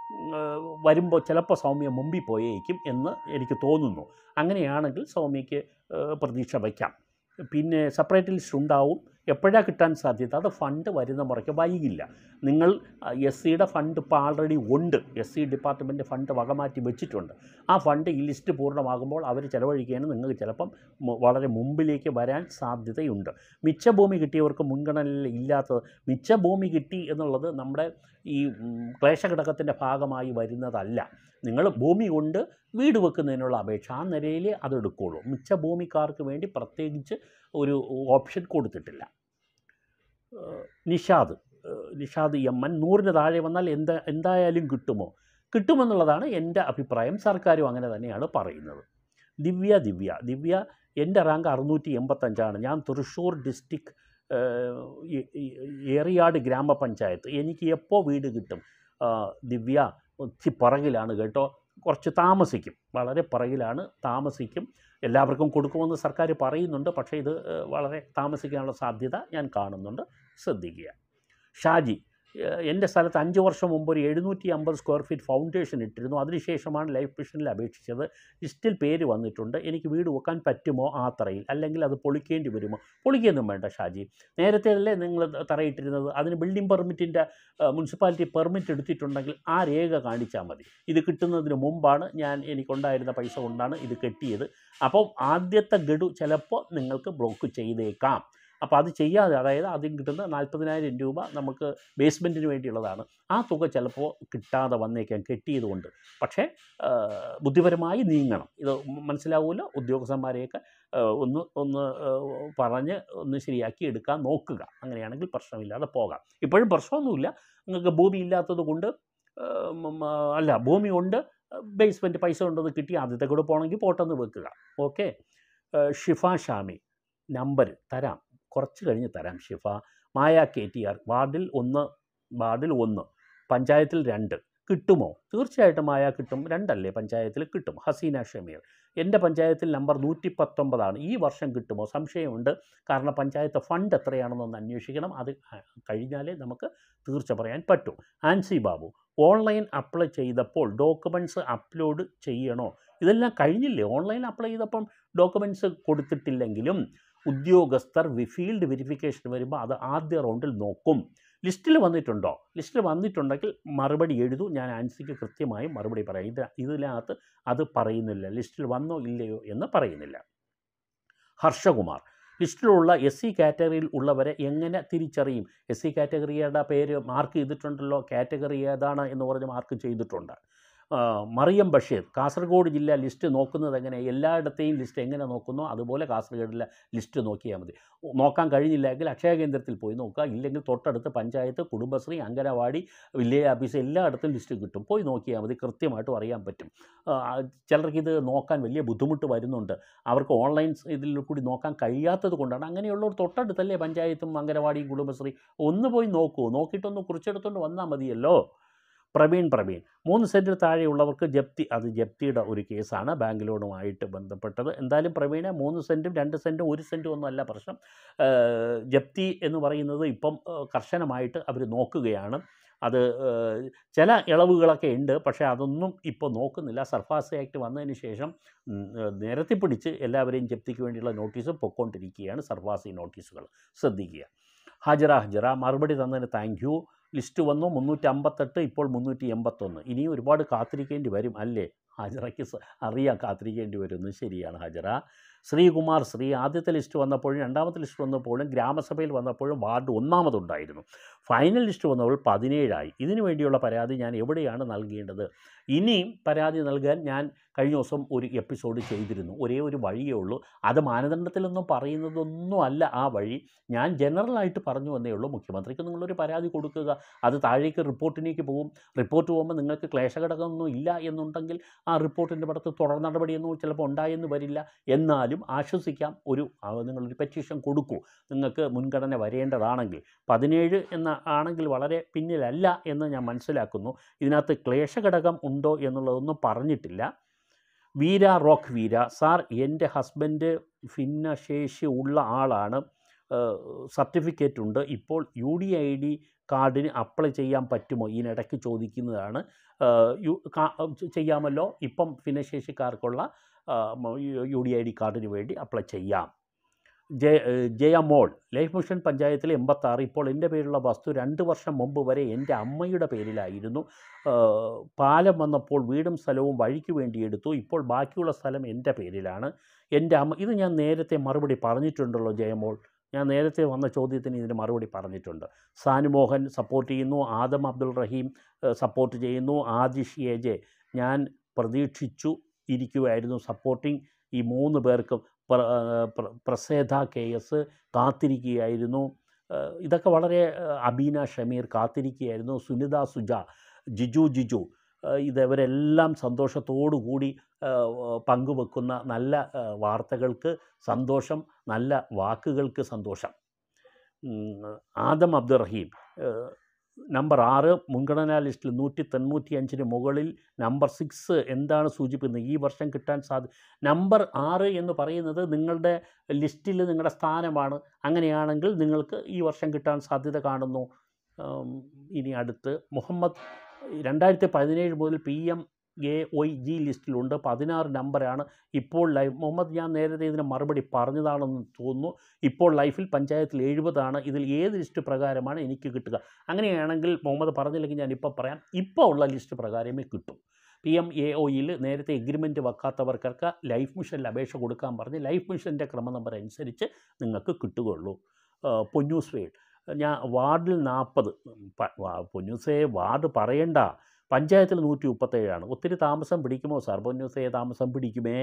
വരുമ്പോൾ ചിലപ്പോൾ സൗമ്യ മുമ്പിൽ പോയേക്കും എന്ന് എനിക്ക് തോന്നുന്നു അങ്ങനെയാണെങ്കിൽ സൗമ്യയ്ക്ക് ഏഹ്, പ്രതീക്ഷ വയ്ക്കാം പിന്നെ സെപ്പറേറ്റ് ലിസ്റ്റ് ഉണ്ടാവും എപ്പോഴാണ് കിട്ടാൻ സാധ്യത അത് ഫണ്ട് വരുന്ന മുറയ്ക്ക് വൈകില്ല നിങ്ങൾ എസ് സിയുടെ ഫണ്ട് ഇപ്പോൾ ആൾറെഡി ഉണ്ട് എസ് സി ഡിപ്പാർട്ട്മെൻറ്റ് ഫണ്ട് വകമാറ്റി വെച്ചിട്ടുണ്ട് ആ ഫണ്ട് ഈ ലിസ്റ്റ് പൂർണ്ണമാകുമ്പോൾ അവർ ചിലവഴിക്കുകയാണ് നിങ്ങൾക്ക് ചിലപ്പം മു- വളരെ മുമ്പിലേക്ക് വരാൻ സാധ്യതയുണ്ട് മിച്ച ഭൂമി കിട്ടിയവർക്ക് മുൻഗണന ഇല്ലാത്തത് മിച്ച ഭൂമി കിട്ടി എന്നുള്ളത് നമ്മുടെ ഈ ഉം, ക്ലേശഘടകത്തിൻ്റെ ഭാഗമായി വരുന്നതല്ല നിങ്ങൾ ഭൂമി കൊണ്ട് വീട് വെക്കുന്നതിനുള്ള അപേക്ഷ ആ നിലയിൽ അത് എടുക്കുകയുള്ളൂ മിച്ച ഭൂമിക്കാർക്ക് വേണ്ടി പ്രത്യേകിച്ച് ഒരു ഓപ്ഷൻ കൊടുത്തിട്ടില്ല ഏഹ് നിഷാദ് ഏഹ് നിഷാദ് എം എൻ നൂറിന് താഴെ വന്നാൽ എന്താ എന്തായാലും കിട്ടുമോ കിട്ടുമെന്നുള്ളതാണ് എൻ്റെ അഭിപ്രായം സർക്കാരും അങ്ങനെ തന്നെയാണ് പറയുന്നത് ദിവ്യ ദിവ്യ ദിവ്യ എൻ്റെ റാങ്ക് അറുന്നൂറ്റി എൺപത്തഞ്ചാണ് ഞാൻ തൃശ്ശൂർ ഡിസ്ട്രിക്ട് ഏറിയാട് ഗ്രാമപഞ്ചായത്ത് എനിക്ക് എപ്പോൾ വീട് കിട്ടും ആ, ദിവ്യ ഒത്തി പുറകിലാണ് കേട്ടോ കുറച്ച് താമസിക്കും വളരെ പുറകിലാണ് താമസിക്കും എല്ലാവർക്കും കൊടുക്കുമെന്ന് സർക്കാർ പറയുന്നുണ്ട് പക്ഷേ ഇത് ഏഹ്, വളരെ താമസിക്കാനുള്ള സാധ്യത ഞാൻ കാണുന്നുണ്ട് ശ്രദ്ധിക്കുക ഷാജി ഏഹ്, എൻ്റെ സ്ഥലത്ത് അഞ്ച് വർഷം മുമ്പ് ഒരു എഴുന്നൂറ്റി അമ്പത് സ്ക്വയർ ഫീറ്റ് ഫൗണ്ടേഷൻ ഇട്ടിരുന്നു അതിനുശേഷമാണ് ലൈഫ് മിഷനിൽ അപേക്ഷിച്ചത് ലിസ്റ്റിൽ പേര് വന്നിട്ടുണ്ട് എനിക്ക് വീട് വെക്കാൻ പറ്റുമോ ആ തറയിൽ അല്ലെങ്കിൽ അത് പൊളിക്കേണ്ടി വരുമോ പൊളിക്കൊന്നും വേണ്ട ഷാജി നേരത്തെ അല്ലേ നിങ്ങൾ തറയിട്ടിരുന്നത് അതിന് ബിൽഡിംഗ് പെർമിറ്റിൻ്റെ മുനിസിപ്പാലിറ്റി പെർമിറ്റ് എടുത്തിട്ടുണ്ടെങ്കിൽ ആ രേഖ കാണിച്ചാൽ മതി ഇത് കിട്ടുന്നതിന് മുമ്പാണ് ഞാൻ എനിക്കുണ്ടായിരുന്ന പൈസ കൊണ്ടാണ് ഇത് കെട്ടിയത് അപ്പം ആദ്യത്തെ ഗഡു ചിലപ്പോൾ നിങ്ങൾക്ക് ബ്ലോക്ക് ചെയ്തേക്കാം അപ്പോൾ അത് ചെയ്യാതെ അതായത് ആദ്യം കിട്ടുന്ന നാൽപ്പതിനായിരം രൂപ നമുക്ക് ബേസ്മെൻറ്റിന് വേണ്ടിയുള്ളതാണ് ആ തുക ചിലപ്പോൾ കിട്ടാതെ വന്നേക്കാം കെട്ടിയതുകൊണ്ട് പക്ഷേ ആ, ബുദ്ധിപരമായി നീങ്ങണം ഇത് മനസ്സിലാവുമല്ലോ ഉദ്യോഗസ്ഥന്മാരെയൊക്കെ ആ, ഒന്ന് ഒന്ന് ആ, പറഞ്ഞ് ഒന്ന് ശരിയാക്കി എടുക്കാൻ നോക്കുക അങ്ങനെയാണെങ്കിൽ പ്രശ്നമില്ലാതെ പോകാം ഇപ്പോഴും പ്രശ്നമൊന്നുമില്ല നിങ്ങൾക്ക് ഭൂമി ഇല്ലാത്തത് കൊണ്ട് ആ, ഉം, ആ, അല്ല ഭൂമി ഉണ്ട് ബേസ്മെൻറ്റ് പൈസ ഉണ്ടെന്ന് കിട്ടി ആദ്യത്തെ കൂടെ പോകണമെങ്കിൽ പോട്ടെന്ന് വെക്കുക ഓക്കെ ഷിഫ ഷാമി നമ്പർ തരാം കുറച്ച് കഴിഞ്ഞ് തരാം Shifa Maya K T R വാർഡിൽ ഒന്ന് വാർഡിൽ ഒന്ന് പഞ്ചായത്തിൽ രണ്ട് കിട്ടുമോ തീർച്ചയായിട്ടും മായ കിട്ടും രണ്ടല്ലേ പഞ്ചായത്തിൽ കിട്ടും ഹസീന ഷമീർ എൻ്റെ പഞ്ചായത്തിൽ നമ്പർ നൂറ്റി പത്തൊമ്പതാണ് ഈ വർഷം കിട്ടുമോ സംശയമുണ്ട് കാരണം പഞ്ചായത്ത് ഫണ്ട് എത്രയാണെന്നൊന്ന് അന്വേഷിക്കണം അത് കഴിഞ്ഞാലേ നമുക്ക് തീർച്ച പറയാൻ പറ്റൂ ആൻസി ബാബു ഓൺലൈൻ അപ്ലൈ ചെയ്തപ്പോൾ ഡോക്യുമെൻറ്റ്സ് അപ്ലോഡ് ചെയ്യണോ ഇതെല്ലാം കഴിഞ്ഞില്ലേ ഓൺലൈൻ അപ്ലൈ ചെയ്തപ്പം ഡോക്യുമെൻറ്റ്സ് കൊടുത്തിട്ടില്ലെങ്കിലും ഉദ്യോഗസ്ഥർ വി- ഫീൽഡ് വെരിഫിക്കേഷൻ വരുമ്പോൾ അത് ആദ്യ റൗണ്ടിൽ നോക്കും ലിസ്റ്റിൽ വന്നിട്ടുണ്ടോ ലിസ്റ്റിൽ വന്നിട്ടുണ്ടെങ്കിൽ മറുപടി എഴുതൂ ഞാൻ ആൻസിക്ക് കൃത്യമായും മറുപടി പറയാം ഇത് ഇതിനകത്ത് അത് പറയുന്നില്ല ലിസ്റ്റിൽ വന്നോ ഇല്ലയോ എന്ന് പറയുന്നില്ല ഹർഷകുമാർ ലിസ്റ്റിലുള്ള എസ് സി കാറ്റഗറിയിൽ ഉള്ളവരെ എങ്ങനെ തിരിച്ചറിയും എസ് സി കാറ്റഗറിയുടെ പേര് മാർക്ക് ചെയ്തിട്ടുണ്ടല്ലോ കാറ്റഗറി ഏതാണ് എന്ന് പറഞ്ഞ് മാർക്ക് ചെയ്തിട്ടുണ്ട് ആ, മറിയം ബഷീർ കാസർഗോഡ് ജില്ല ലിസ്റ്റ് നോക്കുന്നത് എങ്ങനെ എല്ലായിടത്തെയും ലിസ്റ്റ് എങ്ങനെ നോക്കുന്നോ അതുപോലെ കാസർഗോഡിലെ ലിസ്റ്റ് നോക്കിയാൽ മതി നോക്കാൻ കഴിഞ്ഞില്ലെങ്കിൽ അക്ഷയ കേന്ദ്രത്തിൽ പോയി നോക്കുക ഇല്ലെങ്കിൽ തൊട്ടടുത്ത് പഞ്ചായത്ത് കുടുംബശ്രീ അങ്കനവാടി വില്ലേജ് ഓഫീസ് എല്ലായിടത്തും ലിസ്റ്റ് കിട്ടും പോയി നോക്കിയാൽ മതി കൃത്യമായിട്ടും അറിയാൻ പറ്റും ആ, ചിലർക്ക് ഇത് നോക്കാൻ വലിയ ബുദ്ധിമുട്ട് വരുന്നുണ്ട് അവർക്ക് ഓൺലൈൻ ഇതിൽ കൂടി നോക്കാൻ കഴിയാത്തത് കൊണ്ടാണ് അങ്ങനെയുള്ളവർ തൊട്ടടുത്തല്ലേ പഞ്ചായത്തും അങ്കനവാടിയും കുടുംബശ്രീ ഒന്ന് പോയി നോക്കൂ നോക്കിയിട്ടൊന്ന് കുറിച്ചെടുത്തുകൊണ്ട് വന്നാൽ മതിയല്ലോ പ്രവീൺ പ്രവീൺ മൂന്ന് സെൻറ്റിൽ താഴെയുള്ളവർക്ക് ജപ്തി അത് ജപ്തിയുടെ ഒരു കേസാണ് ബാങ്ക് ലോണുമായിട്ട് ബന്ധപ്പെട്ടത് എന്തായാലും പ്രവീണ മൂന്ന് സെൻറ്റും രണ്ട് സെൻറ്റും ഒരു സെൻറ്റും ഒന്നും അല്ല പ്രശ്നം ഏഹ് ജപ്തി എന്ന് പറയുന്നത് ഇപ്പം ഏഹ് കർശനമായിട്ട് അവർ നോക്കുകയാണ് അത് ഏഹ് ചില ഇളവുകളൊക്കെ ഉണ്ട് പക്ഷേ അതൊന്നും ഇപ്പോൾ നോക്കുന്നില്ല സർഫാസ് ആക്ട് വന്നതിന് ശേഷം ഉം, ഏഹ് നിരത്തിപ്പിടിച്ച് എല്ലാവരെയും ജപ്തിക്ക് വേണ്ടിയുള്ള നോട്ടീസ് പൊയ്ക്കൊണ്ടിരിക്കുകയാണ് സർഫാസി നോട്ടീസുകൾ ശ്രദ്ധിക്കുക ഹാജറ ഹജറ മറുപടി തന്നതിന് താങ്ക് യു ലിസ്റ്റ് വന്നു മുന്നൂറ്റി അമ്പത്തെട്ട് ഇപ്പോൾ മുന്നൂറ്റി എൺപത്തൊന്ന് ഇനിയും ഒരുപാട് കാത്തിരിക്കേണ്ടി വരും അല്ലേ ഹാജറയ്ക്ക് സ- അറിയാം കാത്തിരിക്കേണ്ടി വരുമെന്ന് ശരിയാണ് ഹാജറ ശ്രീകുമാർ ശ്രീ ആദ്യത്തെ ലിസ്റ്റ് വന്നപ്പോഴും രണ്ടാമത്തെ ലിസ്റ്റ് വന്നപ്പോഴും ഗ്രാമസഭയിൽ വന്നപ്പോഴും വാർഡ് ഒന്നാമതുണ്ടായിരുന്നു ഫൈനൽ ലിസ്റ്റ് വന്നപ്പോൾ പതിനേഴായി ഇതിനു വേണ്ടിയുള്ള പരാതി ഞാൻ എവിടെയാണ് നൽകേണ്ടത് ഇനിയും പരാതി നൽകാൻ ഞാൻ കഴിഞ്ഞ ദിവസം ഒരു എപ്പിസോഡ് ചെയ്തിരുന്നു ഒരേ ഒരു വഴിയേ ഉള്ളൂ അത് മാനദണ്ഡത്തിലൊന്നും പറയുന്നതൊന്നും അല്ല ആ വഴി ഞാൻ ജനറലായിട്ട് പറഞ്ഞു വന്നേ ഉള്ളൂ മുഖ്യമന്ത്രിക്ക് നിങ്ങളൊരു പരാതി കൊടുക്കുക അത് താഴേക്ക് റിപ്പോർട്ടിലേക്ക് പോകും റിപ്പോർട്ട് പോകുമ്പോൾ നിങ്ങൾക്ക് ക്ലേശഘടകമൊന്നും ഇല്ല എന്നുണ്ടെങ്കിൽ ആ റിപ്പോർട്ടിൻ്റെ പുറത്ത് തുടർ നടപടിയൊന്നും ചിലപ്പോൾ ഉണ്ടായെന്ന് വരില്ല എന്നാലും ആശ്വസിക്കാം ഒരു ആ, നിങ്ങളൊരു പെറ്റീഷൻ കൊടുക്കൂ നിങ്ങൾക്ക് മുൻഗണന വരേണ്ടതാണെങ്കിൽ പതിനേഴ് എന്ന ആണെങ്കിൽ വളരെ പിന്നിലല്ല എന്ന് ഞാൻ മനസ്സിലാക്കുന്നു ഇതിനകത്ത് ക്ലേശഘടകം ഉണ്ടോ എന്നുള്ളതൊന്നും പറഞ്ഞിട്ടില്ല വീര റോക്ക് വീര സാർ എൻ്റെ ഹസ്ബൻഡ് ഭിന്നശേഷി ഉള്ള ആളാണ് സർട്ടിഫിക്കറ്റ് ഉണ്ട് ഇപ്പോൾ യു ഡി ഐ ഡി കാർഡിന് അപ്ലൈ ചെയ്യാൻ പറ്റുമോ ഇതിനിടയ്ക്ക് ചോദിക്കുന്നതാണ് ആ, യു കാ- ചെയ്യാമല്ലോ ഇപ്പം ഭിന്നശേഷിക്കാർക്കുള്ള ആ, മ- യു ഡി ഐ ഡി കാർഡിന് വേണ്ടി അപ്ലൈ ചെയ്യാം ജയ ജയ മോൾ ലൈഫ് മിഷൻ പഞ്ചായത്തിലെ എൺപത്താറ് ഇപ്പോൾ എൻ്റെ പേരിലുള്ള വസ്തു രണ്ട് വർഷം മുമ്പ് വരെ എൻ്റെ അമ്മയുടെ പേരിലായിരുന്നു ആ, പാലം വന്നപ്പോൾ വീടും സ്ഥലവും വഴിക്ക് വേണ്ടി എടുത്തു ഇപ്പോൾ ബാക്കിയുള്ള സ്ഥലം എൻ്റെ പേരിലാണ് എൻ്റെ അമ്മ ഇത് ഞാൻ നേരത്തെ മറുപടി പറഞ്ഞിട്ടുണ്ടല്ലോ ജയമോൾ ഞാൻ നേരത്തെ വന്ന ചോദ്യത്തിന് ഇതിന് മറുപടി പറഞ്ഞിട്ടുണ്ട് സാനുമോഹൻ സപ്പോർട്ട് ചെയ്യുന്നു ആദം അബ്ദുൾ റഹീം സപ്പോർട്ട് ചെയ്യുന്നു ആദിഷ് എ ജെ ഞാൻ പ്രതീക്ഷിച്ചു ഇരിക്കുമായിരുന്നു സപ്പോർട്ടിങ് ഈ മൂന്ന് പേർക്കും പ്ര- ആ, പ്ര- പ്രസേധ കെ എസ് കാത്തിരിക്കുകയായിരുന്നു ആ, ഇതൊക്കെ വളരെ ആ, അബീന ഷമീർ കാത്തിരിക്കുകയായിരുന്നു സുനിത സുജ ജിജു ജിജു ആ, ഇതവരെല്ലാം സന്തോഷത്തോടു കൂടി ആ, പങ്കുവെക്കുന്ന നല്ല ആ, വാർത്തകൾക്ക് സന്തോഷം നല്ല വാക്കുകൾക്ക് സന്തോഷം ഉം, ആദം അബ്ദുറഹീം ഏഹ്, നമ്പർ ആറ് മുൻഗണനാ ലിസ്റ്റിൽ നൂറ്റി തൊണ്ണൂറ്റി അഞ്ചിന് മുകളിൽ നമ്പർ സിക്സ് എന്താണ് സൂചിപ്പിക്കുന്നത് ഈ വർഷം കിട്ടാൻ സാധ്യ നമ്പർ ആറ് എന്ന് പറയുന്നത് നിങ്ങളുടെ ലിസ്റ്റിൽ നിങ്ങളുടെ സ്ഥാനമാണ് അങ്ങനെയാണെങ്കിൽ നിങ്ങൾക്ക് ഈ വർഷം കിട്ടാൻ സാധ്യത കാണുന്നു ഉം, ഇനി അടുത്ത് മുഹമ്മദ് രണ്ടായിരത്തി പതിനേഴ് മുതൽ P M A Y G ലിസ്റ്റിലുണ്ട് പതിനാറ് നമ്പറാണ് ഇപ്പോൾ ലൈഫ് മുഹമ്മദ് ഞാൻ നേരത്തെ ഇതിന് മറുപടി പറഞ്ഞതാണെന്ന് തോന്നുന്നു ഇപ്പോൾ ലൈഫിൽ പഞ്ചായത്തിൽ എഴുപതാണ് ഇതിൽ ഏത് ലിസ്റ്റ് പ്രകാരമാണ് എനിക്ക് കിട്ടുക അങ്ങനെയാണെങ്കിൽ മുഹമ്മദ് പറഞ്ഞില്ലെങ്കിൽ ഞാൻ ഇപ്പോൾ പറയാം ഇപ്പോൾ ഉള്ള ലിസ്റ്റ് പ്രകാരമേ കിട്ടും പി എം എ ഒയിൽ നേരത്തെ എഗ്രിമെൻറ്റ് വെക്കാത്തവർക്കൊക്കെ ലൈഫ് മിഷനിൽ അപേക്ഷ കൊടുക്കാൻ പറഞ്ഞ് ലൈഫ് മിഷൻ്റെ ക്രമ നമ്പർ അനുസരിച്ച് നിങ്ങൾക്ക് കിട്ടുകയുള്ളൂ ആ, പൊന്നൂസ് വേഡ് ഞാൻ വാർഡിൽ നാൽപ്പത് പൊന്നൂസേ വാർഡ് പറയണ്ട പഞ്ചായത്തിൽ നൂറ്റി മുപ്പത്തേഴാണ് ഒത്തിരി താമസം പിടിക്കുമോ സാർ പൊന്നൂസേ താമസം പിടിക്കുമേ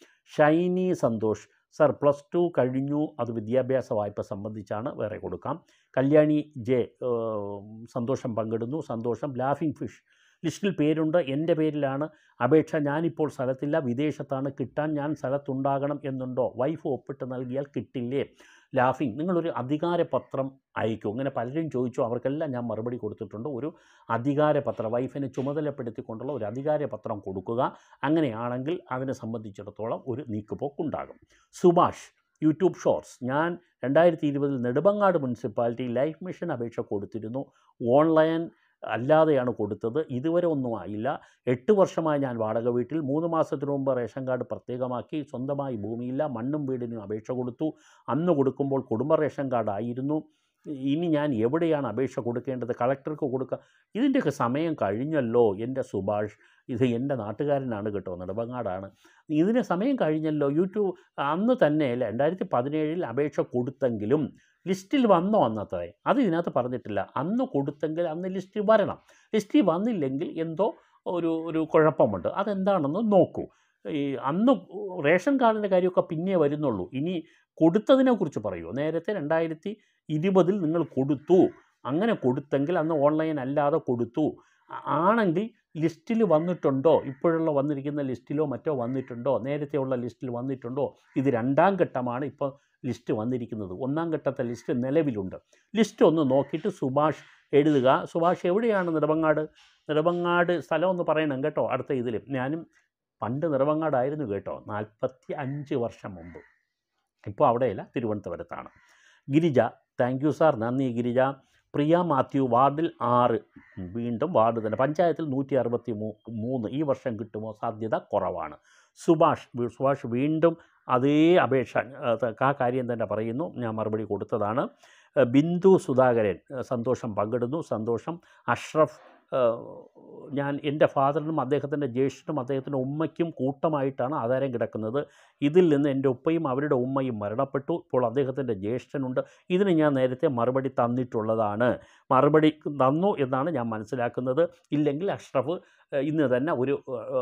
Shiny Santhosh sir plus two കഴിഞ്ഞു അത് വിദ്യാഭ്യാസ വായ്പ സംബന്ധിച്ചാണ് വേറെ കൊടുക്കാം കല്യാണി ജെ ഏഹ്, സന്തോഷം പങ്കിടുന്നു സന്തോഷം ലാഫിംഗ് ഫിഷ് ലിസ്റ്റിൽ പേരുണ്ട് എൻ്റെ പേരിലാണ് അപേക്ഷ ഞാനിപ്പോൾ സ്ഥലത്തില്ല വിദേശത്താണ് കിട്ടാൻ ഞാൻ സ്ഥലത്തുണ്ടാകണം എന്നുണ്ടോ വൈഫ് ഒപ്പിട്ട് നൽകിയാൽ കിട്ടില്ലേ ലാഫിംഗ് നിങ്ങളൊരു അധികാരപത്രം അയക്കൂ അങ്ങനെ പലരും ചോദിച്ചു അവർക്കെല്ലാം ഞാൻ മറുപടി കൊടുത്തിട്ടുണ്ട് ഒരു അധികാരപത്രം വൈഫിനെ ചുമതലപ്പെടുത്തിക്കൊണ്ടുള്ള ഒരു അധികാരപത്രം കൊടുക്കുക അങ്ങനെയാണെങ്കിൽ അതിനെ സംബന്ധിച്ചിടത്തോളം ഒരു നീക്കുപോക്കുണ്ടാകും സുഭാഷ് യൂട്യൂബ് ഷോർട്സ് ഞാൻ രണ്ടായിരത്തി ഇരുപതിൽ നെടുമങ്ങാട് മുനിസിപ്പാലിറ്റി ലൈഫ് മിഷൻ അപേക്ഷ കൊടുത്തിരുന്നു ഓൺലൈൻ അല്ലാതെയാണ് കൊടുത്തത് ഇതുവരെ ഒന്നും ആയില്ല എട്ട് വർഷമായി ഞാൻ വാടക വീട്ടിൽ മൂന്ന് മാസത്തിനു മുമ്പ് റേഷൻ കാർഡ് പ്രത്യേകമാക്കി സ്വന്തമായി ഭൂമിയില്ല മണ്ണും വീടിനും അപേക്ഷ കൊടുത്തു അന്ന് കൊടുക്കുമ്പോൾ കുടുംബ റേഷൻ കാർഡ് ആയിരുന്നു ഇനി ഞാൻ എവിടെയാണ് അപേക്ഷ കൊടുക്കേണ്ടത് കളക്ടർക്ക് കൊടുക്കുക ഇതിൻ്റെയൊക്കെ സമയം കഴിഞ്ഞല്ലോ എൻ്റെ സുഭാഷ് ഇത് എൻ്റെ നാട്ടുകാരനാണ് കേട്ടോ നെടുമങ്ങാടാണ് ഇതിന് സമയം കഴിഞ്ഞല്ലോ യൂട്യൂബ് അന്ന് തന്നെ അല്ല രണ്ടായിരത്തി പതിനേഴിൽ അപേക്ഷ കൊടുത്തെങ്കിലും ലിസ്റ്റിൽ വന്നോ അന്നത്തെ അത് ഇതിനകത്ത് പറഞ്ഞിട്ടില്ല അന്ന് കൊടുത്തെങ്കിൽ അന്ന് ലിസ്റ്റിൽ വരണം ലിസ്റ്റിൽ വന്നില്ലെങ്കിൽ എന്തോ ഒരു ഒരു കുഴപ്പമുണ്ട് അതെന്താണെന്ന് നോക്കൂ ഈ അന്ന് റേഷൻ കാർഡിൻ്റെ കാര്യമൊക്കെ പിന്നെ വരുന്നുള്ളൂ ഇനി കൊടുത്തതിനെക്കുറിച്ച് പറയൂ നേരത്തെ രണ്ടായിരത്തി ഇരുപതിൽ നിങ്ങൾ കൊടുത്തു അങ്ങനെ കൊടുത്തെങ്കിൽ അന്ന് ഓൺലൈൻ അല്ലാതെ കൊടുത്തു ആ- ആണെങ്കിൽ ലിസ്റ്റിൽ വന്നിട്ടുണ്ടോ ഇപ്പോഴുള്ള വന്നിരിക്കുന്ന ലിസ്റ്റിലോ മറ്റോ വന്നിട്ടുണ്ടോ നേരത്തെയുള്ള ലിസ്റ്റിൽ വന്നിട്ടുണ്ടോ ഇത് രണ്ടാം ഘട്ടമാണ് ഇപ്പോൾ ലിസ്റ്റ് വന്നിരിക്കുന്നത് ഒന്നാം ഘട്ടത്തെ ലിസ്റ്റ് നിലവിലുണ്ട് ലിസ്റ്റ് ഒന്ന് നോക്കിയിട്ട് സുഭാഷ് എഴുതുക സുഭാഷ് എവിടെയാണ് നെടുമങ്ങാട് നെടുമങ്ങാട് സ്ഥലം ഒന്ന് പറയണം കേട്ടോ അടുത്ത ഇതിൽ ഞാനും പണ്ട് നെടുമങ്ങാടായിരുന്നു കേട്ടോ നാൽപ്പത്തി അഞ്ച് വർഷം മുമ്പ് ഇപ്പോൾ അവിടെയല്ല തിരുവനന്തപുരത്താണ് ഗിരിജ താങ്ക് യു സാർ നന്ദി ഗിരിജ പ്രിയ മാത്യു വാർഡിൽ ആറ് വീണ്ടും വാർഡ് തന്നെ പഞ്ചായത്തിൽ നൂറ്റി അറുപത്തി മൂ മൂന്ന് ഈ വർഷം കിട്ടുമോ സാധ്യത കുറവാണ് സുഭാഷ് വി- സുഭാഷ് വീണ്ടും അതേ അപേക്ഷ അത് ആ കാര്യം തന്നെ പറയുന്നു ഞാൻ മറുപടി കൊടുത്തതാണ് ഏഹ് ബിന്ദു സുധാകരൻ ഏഹ് സന്തോഷം പങ്കിടുന്നു സന്തോഷം അഷ്റഫ് ഏഹ് ഞാൻ എൻ്റെ ഫാദറിനും അദ്ദേഹത്തിൻ്റെ ജ്യേഷ്ഠനും അദ്ദേഹത്തിൻ്റെ ഉമ്മയ്ക്കും കൂട്ടമായിട്ടാണ് ആധാരം കിടക്കുന്നത് ഇതിൽ നിന്ന് എൻ്റെ ഉപ്പയും അവരുടെ ഉമ്മയും മരണപ്പെട്ടു ഇപ്പോൾ അദ്ദേഹത്തിൻ്റെ ജ്യേഷ്ഠനുണ്ട് ഇതിന് ഞാൻ നേരത്തെ മറുപടി തന്നിട്ടുള്ളതാണ് മറുപടി തന്നു എന്നാണ് ഞാൻ മനസ്സിലാക്കുന്നത് ഇല്ലെങ്കിൽ അഷ്റഫ് ഏഹ്, ഇന്ന് തന്നെ ഒരു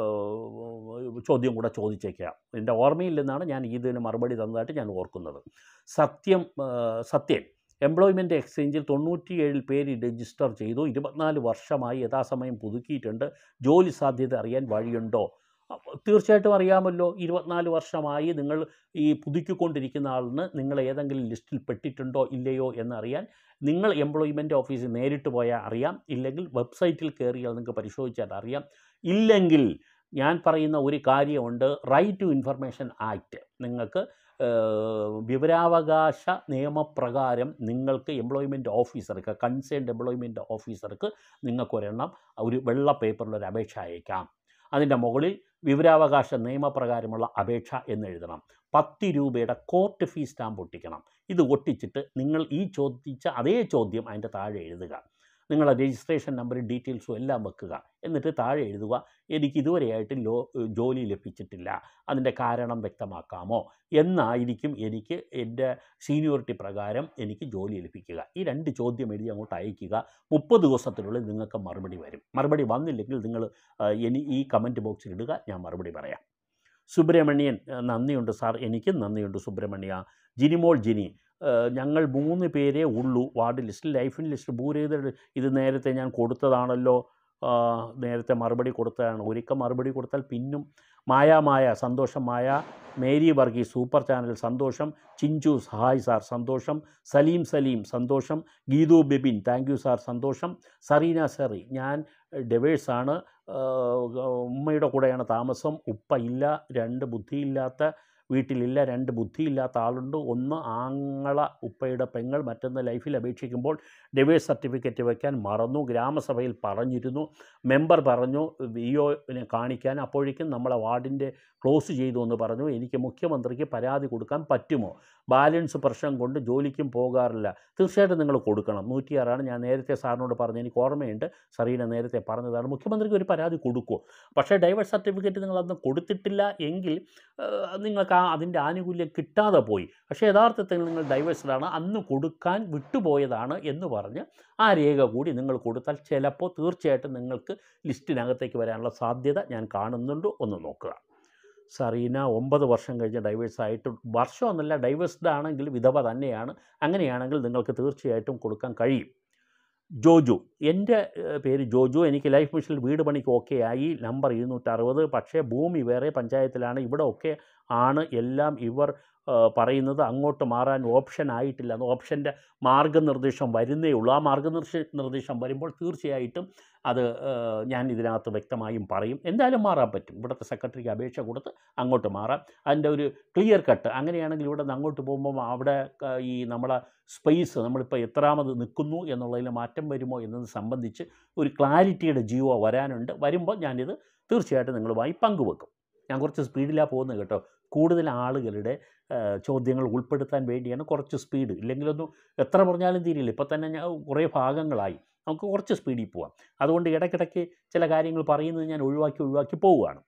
ഏഹ്, ചോദ്യം കൂടെ ചോദിച്ചേക്കാം എൻ്റെ ഓർമ്മയിൽ നിന്നാണ് ഞാൻ ഇതിന് മറുപടി തന്നതായിട്ട് ഞാൻ ഓർക്കുന്നത് സത്യം ഏഹ്, സത്യൻ എംപ്ലോയ്മെൻറ്റ് എക്സ്ചേഞ്ചിൽ തൊണ്ണൂറ്റിയേഴിൽ പേര് രജിസ്റ്റർ ചെയ്തു ഇരുപത്തിനാല് വർഷമായി യഥാസമയം പുതുക്കിയിട്ടുണ്ട് ജോലി സാധ്യത അറിയാൻ വഴിയുണ്ടോ അപ്പൊ തീർച്ചയായിട്ടും അറിയാമല്ലോ ഇരുപത്തിനാല് വർഷമായി നിങ്ങൾ ഈ പുതുക്കിക്കൊണ്ടിരിക്കുന്ന ആളിന് നിങ്ങൾ ഏതെങ്കിലും ലിസ്റ്റിൽ പെട്ടിട്ടുണ്ടോ ഇല്ലയോ എന്നറിയാൻ നിങ്ങൾ എംപ്ലോയ്മെൻറ്റ് ഓഫീസിൽ നേരിട്ട് പോയാൽ അറിയാം ഇല്ലെങ്കിൽ വെബ്സൈറ്റിൽ കയറിയാൽ നിങ്ങൾക്ക് പരിശോധിച്ചാൽ അറിയാം ഇല്ലെങ്കിൽ ഞാൻ പറയുന്ന ഒരു കാര്യമുണ്ട് റൈറ്റ് ടു ഇൻഫർമേഷൻ ആക്ട് നിങ്ങൾക്ക് ഏഹ്, വിവരാവകാശ നിയമപ്രകാരം നിങ്ങൾക്ക് എംപ്ലോയ്മെൻറ്റ് ഓഫീസർക്ക് കൺസേൺഡ് എംപ്ലോയ്മെൻറ്റ് ഓഫീസർക്ക് നിങ്ങൾക്കൊരെണ്ണം ഒരു വെള്ള പേപ്പറിൽ ഒരു അപേക്ഷ അയക്കാം അതിൻ്റെ മുകളിൽ വിവരാവകാശ നിയമപ്രകാരമുള്ള അപേക്ഷ എന്ന് എഴുതണം പത്ത് രൂപയുടെ കോർട്ട് ഫീസ് സ്റ്റാമ്പ് ഒട്ടിക്കണം ഇത് ഒട്ടിച്ചിട്ട് നിങ്ങൾ ഈ ചോദിച്ച അതേ ചോദ്യം അതിൻ്റെ താഴെ എഴുതുക നിങ്ങളുടെ രജിസ്ട്രേഷൻ നമ്പറും ഡീറ്റെയിൽസും എല്ലാം വെക്കുക എന്നിട്ട് താഴെ എഴുതുക എനിക്ക് ഇതുവരെയായിട്ട് ലോ ജോലി ലഭിച്ചിട്ടില്ല അതിൻ്റെ കാരണം വ്യക്തമാക്കാമോ എന്നായിരിക്കും എനിക്ക് എൻ്റെ സീനിയോറിറ്റി പ്രകാരം എനിക്ക് ജോലി ലഭിക്കുക ഈ രണ്ട് ചോദ്യം എഴുതി അങ്ങോട്ട് അയക്കുക മുപ്പത് ദിവസത്തിനുള്ളിൽ നിങ്ങൾക്ക് മറുപടി വരും മറുപടി വന്നില്ലെങ്കിൽ നിങ്ങൾ ആ, എനി ഈ കമൻറ്റ് ബോക്സിൽ ഇടുക ഞാൻ മറുപടി പറയാം സുബ്രഹ്മണ്യൻ ആ, നന്ദിയുണ്ട് സാർ എനിക്കും നന്ദിയുണ്ട് സുബ്രഹ്മണ്യ ജിനിമോൾ ജിനി ആ, ഞങ്ങൾ മൂന്ന് പേരേ ഉള്ളൂ വാർഡ് ലിസ്റ്റിൽ ലൈഫ് ലിസ്റ്റ് ഭൂരഹിത ഇത് നേരത്തെ ഞാൻ കൊടുത്തതാണല്ലോ ആ, നേരത്തെ മറുപടി കൊടുത്തതാണ് ഒരിക്കൽ മറുപടി കൊടുത്താൽ പിന്നും മായ മായ സന്തോഷം Maya Mary Varghese super channel സന്തോഷം ചിഞ്ചു ഹായ് സാർ സന്തോഷം സലീം സലീം സന്തോഷം Geethu Bibin thank you sir സന്തോഷം സറീന സെറി ഞാൻ ഡെവേഴ്സാണ് ഉമ്മയുടെ കൂടെയാണ് താമസം ഉപ്പ ഇല്ല രണ്ട് ബുദ്ധിയില്ലാത്ത വീട്ടിലില്ല രണ്ട് ബുദ്ധിയില്ലാത്ത ആളുണ്ട് ഒന്ന് ആങ്ങള ഉപ്പയുടെ പെങ്ങൾ മറ്റൊന്ന് ലൈഫിൽ അപേക്ഷിക്കുമ്പോൾ ഡിവേഴ്സ് സർട്ടിഫിക്കറ്റ് വയ്ക്കാൻ മറന്നു ഗ്രാമസഭയിൽ പറഞ്ഞിരുന്നു മെമ്പർ പറഞ്ഞു വി ഒനെ കാണിക്കാൻ അപ്പോഴേക്കും നമ്മളെ വാർഡിൻ്റെ ക്ലോസ് ചെയ്തു എന്ന് പറഞ്ഞു എനിക്ക് മുഖ്യമന്ത്രിക്ക് പരാതി കൊടുക്കാൻ പറ്റുമോ ബാലൻസ് പ്രശ്നം കൊണ്ട് ജോലിക്കും പോകാറില്ല തീർച്ചയായിട്ടും നിങ്ങൾ കൊടുക്കണം നൂറ്റിയാറാണ് ഞാൻ നേരത്തെ സാറിനോട് പറഞ്ഞു എനിക്ക് ഓർമ്മയുണ്ട് സറീന നേരത്തെ പറഞ്ഞതാണ് മുഖ്യമന്ത്രിക്ക് ഒരു പരാതി കൊടുക്കുമോ പക്ഷേ ഡൈവേഴ്സ് സർട്ടിഫിക്കറ്റ് നിങ്ങൾ അന്ന് കൊടുത്തിട്ടില്ല എങ്കിൽ ഏഹ്, നിങ്ങൾക്ക് ആ അതിൻ്റെ ആനുകൂല്യം കിട്ടാതെ പോയി പക്ഷേ യഥാർത്ഥത്തിൽ നിങ്ങൾ ഡൈവേഴ്സ്ഡാണ് അന്ന് കൊടുക്കാൻ വിട്ടുപോയതാണ് എന്ന് പറഞ്ഞ് ആ രേഖ കൂടി നിങ്ങൾ കൊടുത്താൽ ചിലപ്പോൾ തീർച്ചയായിട്ടും നിങ്ങൾക്ക് ലിസ്റ്റിനകത്തേക്ക് വരാനുള്ള സാധ്യത ഞാൻ കാണുന്നുണ്ട് ഒന്ന് നോക്കുക സറീന ഒമ്പത് വർഷം കഴിഞ്ഞ് ഡൈവേഴ്സ് ആയിട്ട് വർഷമൊന്നുമല്ല ഡൈവേഴ്സ്ഡ് ആണെങ്കിൽ വിധവ തന്നെയാണ് അങ്ങനെയാണെങ്കിൽ നിങ്ങൾക്ക് തീർച്ചയായിട്ടും കൊടുക്കാൻ കഴിയും ജോജു എൻ്റെ ഏഹ്, പേര് ജോജു എനിക്ക് ലൈഫ് മിഷനിൽ വീട് പണിക്ക് ഓക്കെ ആയി നമ്പർ ഇരുന്നൂറ്ററുപത് പക്ഷേ ഭൂമി വേറെ പഞ്ചായത്തിലാണ് ഇവിടെ ഒക്കെ ആണ് എല്ലാം ഇവർ ഏഹ്, പറയുന്നത് അങ്ങോട്ട് മാറാൻ ഓപ്ഷൻ ആയിട്ടില്ല എന്ന് ഓപ്ഷൻ്റെ മാർഗനിർദ്ദേശം വരുന്നേ ഉള്ളൂ ആ മാർഗനിർദ്ദേശ നിർദ്ദേശം വരുമ്പോൾ തീർച്ചയായിട്ടും അത് ഏഹ്, ഞാൻ ഇതിനകത്ത് വ്യക്തമായും പറയും എന്തായാലും മാറാൻ പറ്റും ഇവിടുത്തെ സെക്രട്ടറിക്ക് അപേക്ഷ കൊടുത്ത് അങ്ങോട്ട് മാറാം അതിൻ്റെ ഒരു ക്ലിയർ കട്ട് അങ്ങനെയാണെങ്കിൽ ഇവിടെ നിന്ന് അങ്ങോട്ട് പോകുമ്പോൾ അവിടെ ക- ഈ നമ്മളെ സ്പേസ് നമ്മളിപ്പോൾ എത്രാമത് നിൽക്കുന്നു എന്നുള്ളതിൽ മാറ്റം വരുമോ എന്നത് സംബന്ധിച്ച് ഒരു ക്ലാരിറ്റിയുടെ ജിയോ വരാനുണ്ട് വരുമ്പോൾ ഞാനിത് തീർച്ചയായിട്ടും നിങ്ങളുമായി പങ്കുവെക്കും ഞാൻ കുറച്ച് സ്പീഡിലാണ് പോകുന്നത് കേട്ടോ കൂടുതൽ ആളുകളുടെ ആ, ചോദ്യങ്ങൾ ഉൾപ്പെടുത്താൻ വേണ്ടിയാണ് കുറച്ച് സ്പീഡ് ഇല്ലെങ്കിലൊന്നും എത്ര പറഞ്ഞാലും തീരില്ല ഇപ്പോൾ തന്നെ ഞാൻ കുറേ ഭാഗങ്ങളായി നമുക്ക് കുറച്ച് സ്പീഡിൽ പോവാം അതുകൊണ്ട് ഇടയ്ക്കിടയ്ക്ക് ചില കാര്യങ്ങൾ പറയുന്നത് ഞാൻ ഒഴിവാക്കി ഒഴിവാക്കി പോവുകയാണ്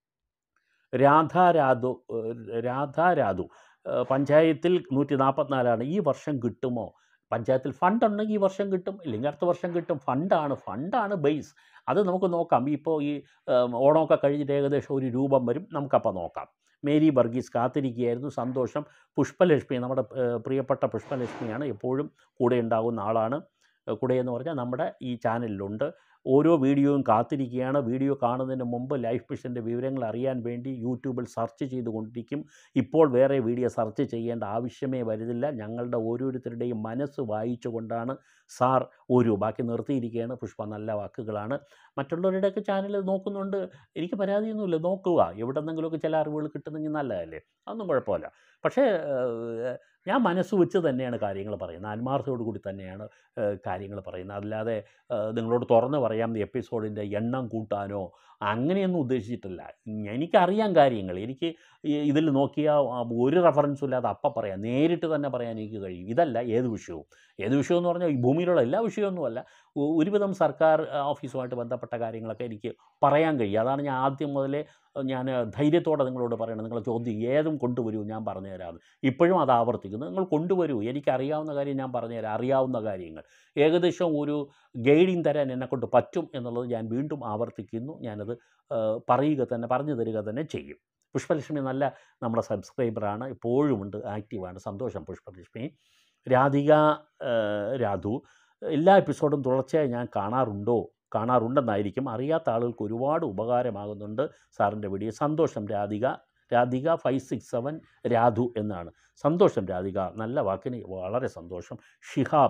രാധാരാധു രാധാരാധു ഏഹ് പഞ്ചായത്തിൽ നൂറ്റി നാൽപ്പത്തിനാലാണ് ഈ വർഷം കിട്ടുമോ പഞ്ചായത്തിൽ ഫണ്ട് ഉണ്ടെങ്കിൽ ഈ വർഷം കിട്ടും ഇല്ലെങ്കിൽ അടുത്ത വർഷം കിട്ടും ഫണ്ടാണ് ഫണ്ടാണ് ബേസ് അത് നമുക്ക് നോക്കാം ഇപ്പോൾ ഈ ഏഹ്, ഓണമൊക്കെ കഴിഞ്ഞിട്ട് ഏകദേശം ഒരു രൂപം വരും നമുക്കപ്പോൾ നോക്കാം മേരി വർഗീസ് കാത്തിരിക്കുകയായിരുന്നു സന്തോഷം പുഷ്പലക്ഷ്മി നമ്മുടെ ഏഹ്, പ്രിയപ്പെട്ട പുഷ്പലക്ഷ്മിയാണ് എപ്പോഴും കൂടെ ഉണ്ടാകുന്ന ആളാണ് ഏഹ്, കൂടെ എന്ന് പറഞ്ഞാൽ നമ്മുടെ ഈ ചാനലിലുണ്ട് ഓരോ വീഡിയോയും കാത്തിരിക്കുകയാണ് വീഡിയോ കാണുന്നതിന് മുമ്പ് ലൈഫ് മിഷൻ്റെ വിവരങ്ങൾ അറിയാൻ വേണ്ടി യൂട്യൂബിൽ സെർച്ച് ചെയ്തുകൊണ്ടിരിക്കും ഇപ്പോൾ വേറെ വീഡിയോ സെർച്ച് ചെയ്യേണ്ട ആവശ്യമേ വരുന്നില്ല ഞങ്ങളുടെ ഓരോരുത്തരുടെയും മനസ്സ് വായിച്ചുകൊണ്ടാണ് സാർ ഒരു ബാക്കി നിർത്തിയിരിക്കുകയാണ് പുഷ്പ നല്ല വാക്കുകളാണ് മറ്റുള്ളവരുടെയൊക്കെ ചാനൽ നോക്കുന്നുണ്ട് എനിക്ക് പരാതിയൊന്നുമില്ല നോക്കുക എവിടെ നിന്നെങ്കിലുമൊക്കെ ചില അറിവുകൾ കിട്ടുന്നെങ്കിൽ നല്ലതല്ലേ അതൊന്നും കുഴപ്പമില്ല പക്ഷേ ഏഹ്, ഞാൻ മനസ്സ് വെച്ച് തന്നെയാണ് കാര്യങ്ങൾ പറയുന്നത് ആത്മാർത്ഥയോടു കൂടി തന്നെയാണ് കാര്യങ്ങൾ പറയുന്നത് അല്ലാതെ ഏഹ്, നിങ്ങളോട് തുറന്ന് പറയാം എപ്പിസോഡിൻ്റെ എണ്ണം കൂട്ടാനോ അങ്ങനെയൊന്നും ഉദ്ദേശിച്ചിട്ടില്ല എനിക്കറിയാം കാര്യങ്ങൾ എനിക്ക് ഈ ഇതിൽ നോക്കിയാൽ ആ, ഒരു റെഫറൻസും ഇല്ലാതെ അപ്പം പറയാം നേരിട്ട് തന്നെ പറയാൻ എനിക്ക് കഴിയും ഇതല്ല ഏത് വിഷയവും ഏത് വിഷയം എന്ന് പറഞ്ഞാൽ ഈ ഭൂമിയിലുള്ള എല്ലാ വിഷയമൊന്നുമല്ല ഒ- ഒരുവിധം സർക്കാർ ആ, ഓഫീസുമായിട്ട് ബന്ധപ്പെട്ട കാര്യങ്ങളൊക്കെ എനിക്ക് പറയാൻ കഴിയും അതാണ് ഞാൻ ആദ്യം മുതലേ ഞാൻ ധൈര്യത്തോടെ നിങ്ങളോട് പറയണം നിങ്ങളെ ചോദ്യം ഏതും കൊണ്ടുവരൂ ഞാൻ പറഞ്ഞു തരാമെന്ന് ഇപ്പോഴും അത് ആവർത്തിക്കുന്നു നിങ്ങൾ കൊണ്ടുവരൂ എനിക്കറിയാവുന്ന കാര്യം ഞാൻ പറഞ്ഞുതരാം അറിയാവുന്ന കാര്യങ്ങൾ ഏകദേശം ഒരു ഗൈഡിങ് തരാൻ എന്നെക്കൊണ്ട് പറ്റും എന്നുള്ളത് ഞാൻ വീണ്ടും ആവർത്തിക്കുന്നു ഞാനത് ആ, പറയുക തന്നെ പറഞ്ഞു തരിക തന്നെ ചെയ്യും പുഷ്പലക്ഷ്മി നല്ല നമ്മുടെ സബ്സ്ക്രൈബറാണ് ഇപ്പോഴും ഉണ്ട് ആക്റ്റീവാണ് സന്തോഷം പുഷ്പലക്ഷ്മി രാധിക ആ, രാധു എല്ലാ എപ്പിസോഡും തുടർച്ചയായി ഞാൻ കാണാറുണ്ടോ കാണാറുണ്ടെന്നായിരിക്കും അറിയാത്ത ആളുകൾക്ക് ഒരുപാട് ഉപകാരമാകുന്നുണ്ട് സാറിൻ്റെ വീഡിയോ സന്തോഷം Radhika Radhika five six seven Radhu എന്നാണ് സന്തോഷം രാധിക നല്ല വാക്കിന് വളരെ സന്തോഷം ഷിഹാബ്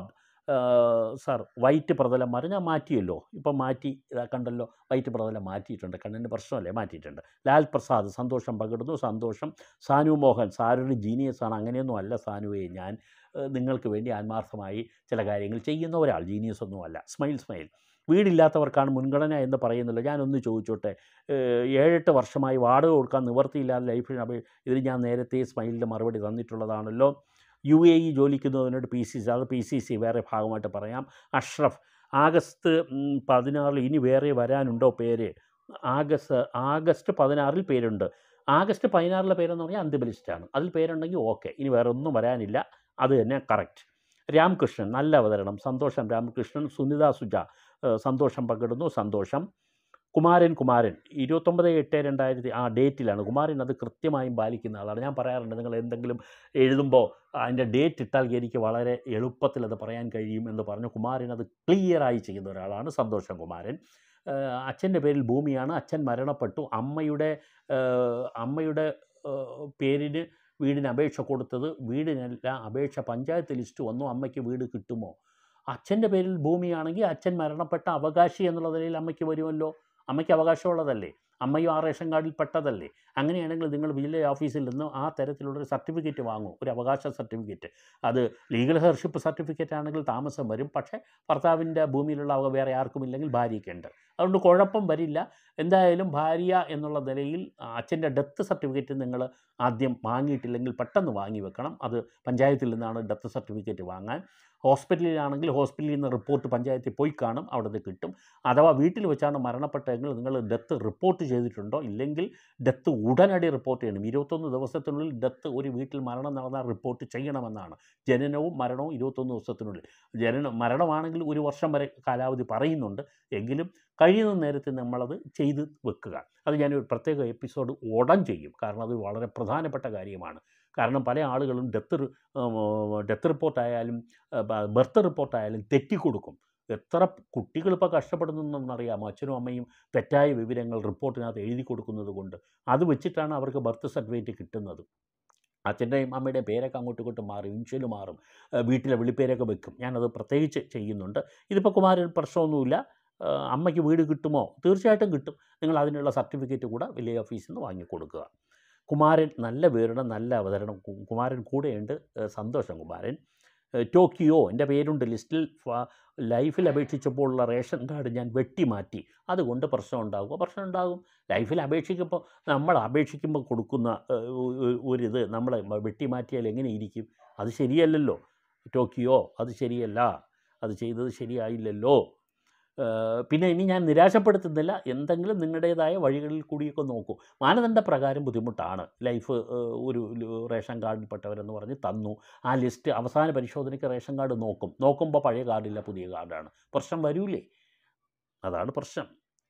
സാർ വൈറ്റ് പ്രതലം മാറി ഞാൻ മാറ്റിയല്ലോ ഇപ്പം മാറ്റി ഇതാ കണ്ടല്ലോ വൈറ്റ് പ്രതലം മാറ്റിയിട്ടുണ്ട് കണ്ണിന് പ്രശ്നമല്ലേ മാറ്റിയിട്ടുണ്ട് ലാൽ പ്രസാദ് സന്തോഷം പകിടുന്നു സന്തോഷം സാനു മോഹൻ സാരൊരു ജീനിയസാണ് അങ്ങനെയൊന്നും അല്ല സാനുവേ ഞാൻ ഏഹ്, നിങ്ങൾക്ക് വേണ്ടി ആത്മാർത്ഥമായി ചില കാര്യങ്ങൾ ചെയ്യുന്ന ഒരാൾ ജീനിയസ് ഒന്നുമല്ല സ്മൈൽ സ്മൈൽ വീടില്ലാത്തവർക്കാണ് മുൻഗണന എന്ന് പറയുന്നില്ല ഞാനൊന്ന് ചോദിച്ചോട്ടെ ഏഹ്, ഏഴെട്ട് വർഷമായി വാടക കൊടുക്കാൻ നിവർത്തിയില്ലാതെ ലൈഫിൽ അപേ ഇതിന് ഞാൻ നേരത്തെ സ്മൈലിൻ്റെ മറുപടി തന്നിട്ടുള്ളതാണല്ലോ യു എ ഇ ജോലിക്കുന്നതിനോട് പി സി സി അത് പി സി സി വേറെ ഭാഗമായിട്ട് പറയാം അഷ്റഫ് ആഗസ്റ്റ് ഉം, പതിനാറിൽ ഇനി വേറെ വരാനുണ്ടോ പേര് ആഗസ്റ്റ് ആഗസ്റ്റ് പതിനാറിൽ പേരുണ്ട് ആഗസ്റ്റ് പതിനാറിലെ പേരെന്ന് പറഞ്ഞാൽ അന്തിമ ലിസ്റ്റാണ് അതിൽ പേരുണ്ടെങ്കിൽ ഓക്കെ ഇനി വേറെ ഒന്നും വരാനില്ല അത് തന്നെ കറക്റ്റ് രാമകൃഷ്ണൻ നല്ല അവതരണം സന്തോഷം രാമകൃഷ്ണൻ സുനിത സുജ ഏഹ്, സന്തോഷം പങ്കിടുന്നു സന്തോഷം കുമാരൻ കുമാരൻ ഇരുപത്തൊമ്പത് എട്ട് രണ്ടായിരത്തി ആ ഡേറ്റിലാണ് കുമാരൻ അത് കൃത്യമായും പാലിക്കുന്ന ആളാണ് ഞാൻ പറയാറുണ്ട് നിങ്ങൾ എന്തെങ്കിലും എഴുതുമ്പോൾ അതിൻ്റെ ഡേറ്റ് ഇട്ടാൽ എനിക്ക് വളരെ എളുപ്പത്തിൽ അത് പറയാൻ കഴിയും എന്ന് പറഞ്ഞു കുമാരൻ അത് ക്ലിയറായി ചെയ്യുന്ന ഒരാളാണ് സന്തോഷം കുമാരൻ ഏഹ് അച്ഛൻ്റെ പേരിൽ ഭൂമിയാണ് അച്ഛൻ മരണപ്പെട്ടു അമ്മയുടെ ഏഹ് അമ്മയുടെ ഏഹ് പേരിന് വീടിന് അപേക്ഷ കൊടുത്തത് വീടിനല്ല അപേക്ഷ പഞ്ചായത്ത് ലിസ്റ്റ് വന്നു അമ്മയ്ക്ക് വീട് കിട്ടുമോ അച്ഛൻ്റെ പേരിൽ ഭൂമിയാണെങ്കിൽ അച്ഛൻ മരണപ്പെട്ട അവകാശി എന്നുള്ള നിലയിൽ അമ്മയ്ക്ക് വരുമല്ലോ അമ്മയ്ക്ക് അവകാശമുള്ളതല്ലേ അമ്മയും ആ റേഷൻ കാർഡിൽ പെട്ടതല്ലേ അങ്ങനെയാണെങ്കിൽ നിങ്ങൾ വില്ലേജ് ഓഫീസിൽ നിന്ന് ആ തരത്തിലുള്ളൊരു സർട്ടിഫിക്കറ്റ് വാങ്ങൂ ഒരു അവകാശ സർട്ടിഫിക്കറ്റ് അത് ലീഗൽ ഹെർഷിപ്പ് സർട്ടിഫിക്കറ്റ് ആണെങ്കിൽ താമസം വരും പക്ഷേ ഭർത്താവിൻ്റെ ഭൂമിയിലുള്ള അവ വേറെ ആർക്കും ഇല്ലെങ്കിൽ ഭാര്യയ്ക്കുണ്ട് അതുകൊണ്ട് കുഴപ്പം വരില്ല എന്തായാലും ഭാര്യ എന്നുള്ള നിലയിൽ അച്ഛൻ്റെ ഡെത്ത് സർട്ടിഫിക്കറ്റ് നിങ്ങൾ ആദ്യം വാങ്ങിയിട്ടില്ലെങ്കിൽ പെട്ടെന്ന് വാങ്ങി വെക്കണം അത് പഞ്ചായത്തിൽ നിന്നാണ് ഡെത്ത് സർട്ടിഫിക്കറ്റ് വാങ്ങാൻ ഹോസ്പിറ്റലിലാണെങ്കിൽ ഹോസ്പിറ്റലിൽ നിന്ന് റിപ്പോർട്ട് പഞ്ചായത്തിൽ പോയി കാണും അവിടെ നിന്ന് കിട്ടും അഥവാ വീട്ടിൽ വെച്ചാണ് മരണപ്പെട്ടതെങ്കിൽ നിങ്ങൾ ഡെത്ത് റിപ്പോർട്ട് ചെയ്തിട്ടുണ്ടോ ഇല്ലെങ്കിൽ ഡെത്ത് ഉടനടി റിപ്പോർട്ട് ചെയ്യണം ഇരുപത്തൊന്ന് ദിവസത്തിനുള്ളിൽ ഡെത്ത് ഒരു വീട്ടിൽ മരണം നടന്നാൽ റിപ്പോർട്ട് ചെയ്യണമെന്നാണ് ജനനവും മരണവും ഇരുപത്തൊന്ന് ദിവസത്തിനുള്ളിൽ ജനനം മരണമാണെങ്കിൽ ഒരു വർഷം വരെ കാലാവധി പറയുന്നുണ്ട് എങ്കിലും കഴിയുന്ന നേരത്തെ നമ്മളത് ചെയ്ത് വെക്കുക അത് ഞാനൊരു പ്രത്യേക എപ്പിസോഡ് ഉടൻ ചെയ്യും കാരണം അത് വളരെ പ്രധാനപ്പെട്ട കാര്യമാണ് കാരണം പല ആളുകളും ഡെത്ത് ഡെത്ത് റിപ്പോർട്ടായാലും ബർത്ത് റിപ്പോർട്ടായാലും തെറ്റിക്കൊടുക്കും എത്ര കുട്ടികൾ ഇപ്പോൾ കഷ്ടപ്പെടുന്നതെന്നറിയാമോ അച്ഛനും അമ്മയും തെറ്റായ വിവരങ്ങൾ റിപ്പോർട്ടിനകത്ത് എഴുതി കൊടുക്കുന്നത് കൊണ്ട് അത് വെച്ചിട്ടാണ് അവർക്ക് ബർത്ത് സർട്ടിഫിക്കറ്റ് കിട്ടുന്നത് അച്ഛൻ്റെയും അമ്മയുടെയും പേരൊക്കെ അങ്ങോട്ടും ഇങ്ങോട്ടും മാറും ഇൻഷ്യൽ മാറും ഏഹ് വീട്ടിലെ വിളിപ്പേരൊക്കെ വെക്കും ഞാനത് പ്രത്യേകിച്ച് ചെയ്യുന്നുണ്ട് ഇതിപ്പോൾ കുമാരൻ പ്രശ്നമൊന്നുമില്ല ഏഹ് അമ്മയ്ക്ക് വീട് കിട്ടുമോ തീർച്ചയായിട്ടും കിട്ടും നിങ്ങൾ അതിനുള്ള സർട്ടിഫിക്കറ്റ് കൂടെ വില്ലേജ് ഓഫീസിൽ നിന്ന് വാങ്ങിക്കൊടുക്കുക കുമാരൻ നല്ല വിവരണം നല്ല അവതരണം കു- കുമാരൻ കൂടെയുണ്ട് ഏഹ് സന്തോഷം കുമാരൻ ഏഹ് ടോക്കിയോ എൻ്റെ പേരുണ്ട് ലിസ്റ്റിൽ ഫ- ലൈഫിൽ അപേക്ഷിച്ചപ്പോഴുള്ള റേഷൻ കാർഡ് ഞാൻ വെട്ടിമാറ്റി അതുകൊണ്ട് പ്രശ്നം ഉണ്ടാകുമോ പ്രശ്നം ഉണ്ടാകും ലൈഫിൽ അപേക്ഷിക്കുമ്പോൾ നമ്മൾ അപേക്ഷിക്കുമ്പോൾ കൊടുക്കുന്ന ഏഹ്, ഒ- ഒ- ഒരിത് നമ്മൾ വെട്ടിമാറ്റിയാൽ എങ്ങനെ ഇരിക്കും അത് ശരിയല്ലല്ലോ ടോക്കിയോ അത് ശരിയല്ല അത് ചെയ്തത് ശരിയായില്ലല്ലോ ഏഹ്, പിന്നെ ഇനി ഞാൻ നിരാശപ്പെടുത്തുന്നില്ല എന്തെങ്കിലും നിങ്ങളുടേതായ വഴികളിൽ കൂടിയൊക്കെ നോക്കൂ മാനദണ്ഡ പ്രകാരം ബുദ്ധിമുട്ടാണ് ലൈഫ് ഏഹ്, ഒരു ല- റേഷൻ കാർഡിൽപ്പെട്ടവരെന്ന് പറഞ്ഞ് തന്നു ആ ലിസ്റ്റ് അവസാന പരിശോധനയ്ക്ക് റേഷൻ കാർഡ് നോക്കും നോക്കുമ്പോൾ പഴയ കാർഡില്ല പുതിയ കാർഡാണ് പ്രശ്നം വരൂലേ അതാണ് പ്രശ്നം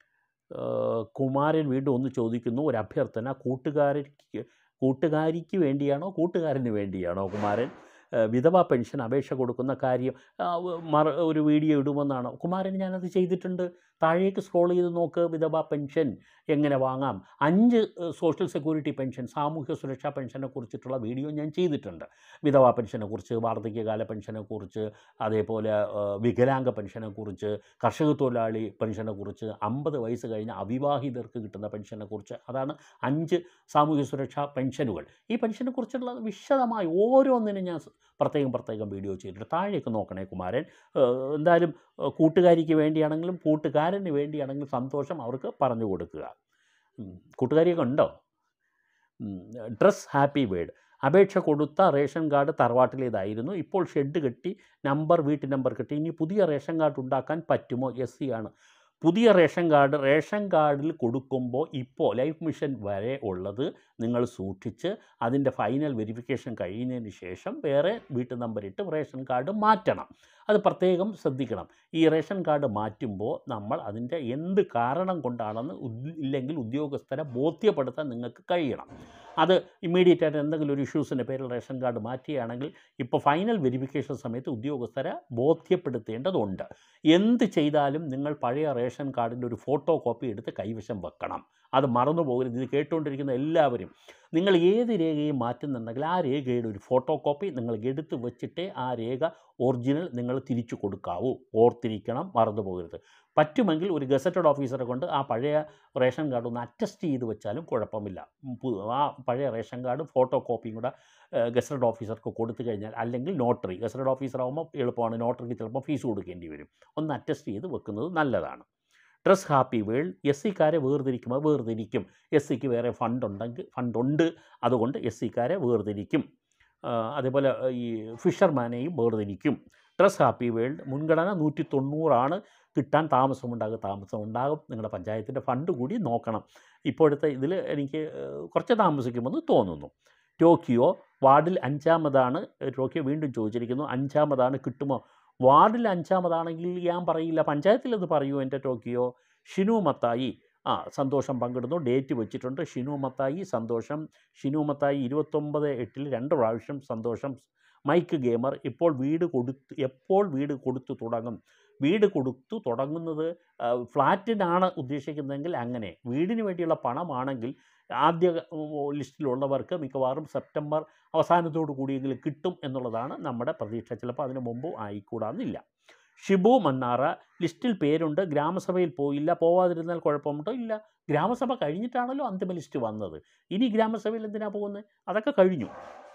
ഏഹ്, കുമാരൻ വീണ്ടും ഒന്ന് ചോദിക്കുന്നു ഒരു അഭ്യർത്ഥന കൂട്ടുകാരിക്ക് കൂട്ടുകാരിക്ക് വേണ്ടിയാണോ കൂട്ടുകാരന് വേണ്ടിയാണോ കുമാരൻ ഏഹ്, വിധവാ പെൻഷൻ അപേക്ഷ കൊടുക്കുന്ന കാര്യം ആ, വ- മറ ഒരു വീഡിയോ ഇടുമെന്നാണ് കുമാരൻ ഞാനത് ചെയ്തിട്ടുണ്ട് താഴേക്ക് സ്ക്രോൾ ചെയ്ത് നോക്ക് വിധവാ പെൻഷൻ എങ്ങനെ വാങ്ങാം അഞ്ച് ഏഹ്, സോഷ്യൽ സെക്യൂരിറ്റി പെൻഷൻ സാമൂഹ്യ സുരക്ഷാ പെൻഷനെ കുറിച്ചിട്ടുള്ള വീഡിയോ ഞാൻ ചെയ്തിട്ടുണ്ട് വിധവാ പെൻഷനെ കുറിച്ച് വാർദ്ധക്യകാല പെൻഷനെ കുറിച്ച് അതേപോലെ ഏഹ്, വികലാംഗ പെൻഷനെ കുറിച്ച് കർഷക തൊഴിലാളി പെൻഷനെ കുറിച്ച് അമ്പത് വയസ്സ് കഴിഞ്ഞ അവിവാഹിതർക്ക് കിട്ടുന്ന പെൻഷനെ കുറിച്ച് അതാണ് അഞ്ച് സാമൂഹ്യ സുരക്ഷാ പെൻഷനുകൾ ഈ പെൻഷനെ കുറിച്ചുള്ള വിശദമായി ഓരോന്നിനും ഞാൻ സ് പ്രത്യേകം പ്രത്യേകം വീഡിയോ ചെയ്തിട്ടുണ്ട് താഴേക്ക് നോക്കണേ കുമാരൻ ഏഹ്, എന്തായാലും ഏഹ്, കൂട്ടുകാരിക്ക് വേണ്ടിയാണെങ്കിലും കൂട്ടുകാരന് വേണ്ടിയാണെങ്കിലും സന്തോഷം അവർക്ക് പറഞ്ഞു കൊടുക്കുക ഉം. കൂട്ടുകാരിയൊക്കെ ഉണ്ടോ ഡ്രസ് ഹാപ്പി വേഡ് അപേക്ഷ കൊടുത്ത റേഷൻ കാർഡ് തറവാട്ടിലേതായിരുന്നു ഇപ്പോൾ ഷെഡ് കെട്ടി നമ്പർ വീട്ടു നമ്പർ കെട്ടി ഇനി പുതിയ റേഷൻ കാർഡ് ഉണ്ടാക്കാൻ പറ്റുമോ എസ് സി ആണ് പുതിയ റേഷൻ കാർഡ് റേഷൻ കാർഡിൽ കൊടുക്കുമ്പോൾ ഇപ്പോൾ ലൈഫ് മിഷൻ വരെ ഉള്ളത് നിങ്ങൾ സൂക്ഷിച്ച് അതിൻ്റെ ഫൈനൽ വെരിഫിക്കേഷൻ കഴിയുന്നതിന് ശേഷം വേറെ വീട്ടു നമ്പർ ഇട്ട് റേഷൻ കാർഡ് മാറ്റണം അത് പ്രത്യേകം ശ്രദ്ധിക്കണം ഈ റേഷൻ കാർഡ് മാറ്റുമ്പോൾ നമ്മൾ അതിൻ്റെ എന്ത് കാരണം കൊണ്ടാണെന്ന് ഉദ്- ഇല്ലെങ്കിൽ ഉദ്യോഗസ്ഥരെ ബോധ്യപ്പെടുത്താൻ നിങ്ങൾക്ക് കഴിയണം അത് ഇമ്മീഡിയറ്റ് ആയിട്ട് എന്തെങ്കിലും ഒരു ഇഷ്യൂസിൻ്റെ പേരിൽ റേഷൻ കാർഡ് മാറ്റുകയാണെങ്കിൽ ഇപ്പോൾ ഫൈനൽ വെരിഫിക്കേഷൻ സമയത്ത് ഉദ്യോഗസ്ഥരെ ബോധ്യപ്പെടുത്തേണ്ടതുണ്ട് എന്ത് ചെയ്താലും നിങ്ങൾ പഴയ റേഷൻ കാർഡിൻ്റെ ഒരു ഫോട്ടോ കോപ്പി എടുത്ത് കൈവശം വെക്കണം അത് മറന്നു പോകരുത് ഇത് കേട്ടുകൊണ്ടിരിക്കുന്ന എല്ലാവരും നിങ്ങൾ ഏത് രേഖയും മാറ്റുന്നുണ്ടെങ്കിൽ ആ രേഖയുടെ ഒരു ഫോട്ടോ കോപ്പി നിങ്ങൾ എടുത്ത് വെച്ചിട്ടേ ആ രേഖ ഒറിജിനൽ നിങ്ങൾ തിരിച്ചു കൊടുക്കാവൂ ഓർത്തിരിക്കണം മറന്നു പോകരുത് പറ്റുമെങ്കിൽ ഒരു ഗസറ്റഡ് ഓഫീസറെ കൊണ്ട് ആ പഴയ റേഷൻ കാർഡ് ഒന്ന് അറ്റസ്റ്റ് ചെയ്ത് വെച്ചാലും കുഴപ്പമില്ല ഉം, പു- ആ പഴയ റേഷൻ കാർഡ് ഫോട്ടോ കോപ്പിയും കൂടെ ഗസറ്റഡ് ഓഫീസർക്ക് കൊടുത്തു കഴിഞ്ഞാൽ അല്ലെങ്കിൽ നോട്ടറി ഗസറ്റഡ് ഓഫീസർ ആകുമ്പോൾ എളുപ്പമാണ് നോട്ടറിക്ക് ചിലപ്പോൾ ഫീസ് കൊടുക്കേണ്ടി വരും ഒന്ന് അറ്റസ്റ്റ് ചെയ്ത് വെക്കുന്നത് നല്ലതാണ് ഡ്രസ് ഹാപ്പി വേൾഡ് എസ് സിക്കാരെ വേർതിരിക്കുമ്പോൾ വേർതിരിക്കും എസ് സിക്ക് വേറെ ഫണ്ട് ഉണ്ടെങ്കിൽ ഫണ്ടുണ്ട് അതുകൊണ്ട് എസ് സിക്കാരെ വേർതിരിക്കും ആ, അതേപോലെ ആ, ഈ ഫിഷർമാനെയും വേർതിരിക്കും ഡ്രസ് ഹാപ്പി വേൾഡ് മുൻഗണന നൂറ്റി തൊണ്ണൂറാണ് കിട്ടാൻ താമസമുണ്ടാകും താമസമുണ്ടാകും നിങ്ങളുടെ പഞ്ചായത്തിൻ്റെ ഫണ്ട് കൂടി നോക്കണം ഇപ്പോഴത്തെ ഇതിൽ എനിക്ക് ഏഹ്, കുറച്ച് താമസിക്കുമെന്ന് തോന്നുന്നു ടോക്കിയോ വാർഡിൽ അഞ്ചാമതാണ് ടോക്കിയോ വീണ്ടും ചോദിച്ചിരിക്കുന്നു അഞ്ചാമതാണ് കിട്ടുമോ വാർഡിൽ അഞ്ചാമതാണെങ്കിൽ ഞാൻ പറയില്ല പഞ്ചായത്തിൽ അത് പറയൂ എൻ്റെ ടോക്കിയോ ഷിനു മത്തായി ആ സന്തോഷം പങ്കിടുന്നു ഡേറ്റ് വെച്ചിട്ടുണ്ട് ഷിനു മത്തായി സന്തോഷം ഷിനു മത്തായി ഇരുപത്തൊമ്പത് എട്ടിൽ രണ്ട് പ്രാവശ്യം സന്തോഷം മൈക്ക് ഗെയിമർ ഇപ്പോൾ വീട് കൊടുത്ത് എപ്പോൾ വീട് കൊടുത്തു തുടങ്ങും വീട് കൊടുത്തു തുടങ്ങുന്നത് ആ, ഫ്ലാറ്റിനാണ് ഉദ്ദേശിക്കുന്നതെങ്കിൽ അങ്ങനെ വീടിന് വേണ്ടിയുള്ള പണമാണെങ്കിൽ ആദ്യ ഉം, ലിസ്റ്റിലുള്ളവർക്ക് മിക്കവാറും സെപ്റ്റംബർ അവസാനത്തോടു കൂടിയെങ്കിലും കിട്ടും എന്നുള്ളതാണ് നമ്മുടെ പ്രതീക്ഷ ചിലപ്പോൾ അതിന് മുമ്പ് ആയിക്കൂടാന്നില്ല ഷിബു മന്നാറ ലിസ്റ്റിൽ പേരുണ്ട് ഗ്രാമസഭയിൽ പോയില്ല പോവാതിരുന്നാൽ കുഴപ്പമുണ്ടോ ഇല്ല ഗ്രാമസഭ കഴിഞ്ഞിട്ടാണല്ലോ അന്തിമ ലിസ്റ്റ് വന്നത് ഇനി ഗ്രാമസഭയിൽ എന്തിനാ പോകുന്നത് അതൊക്കെ കഴിഞ്ഞു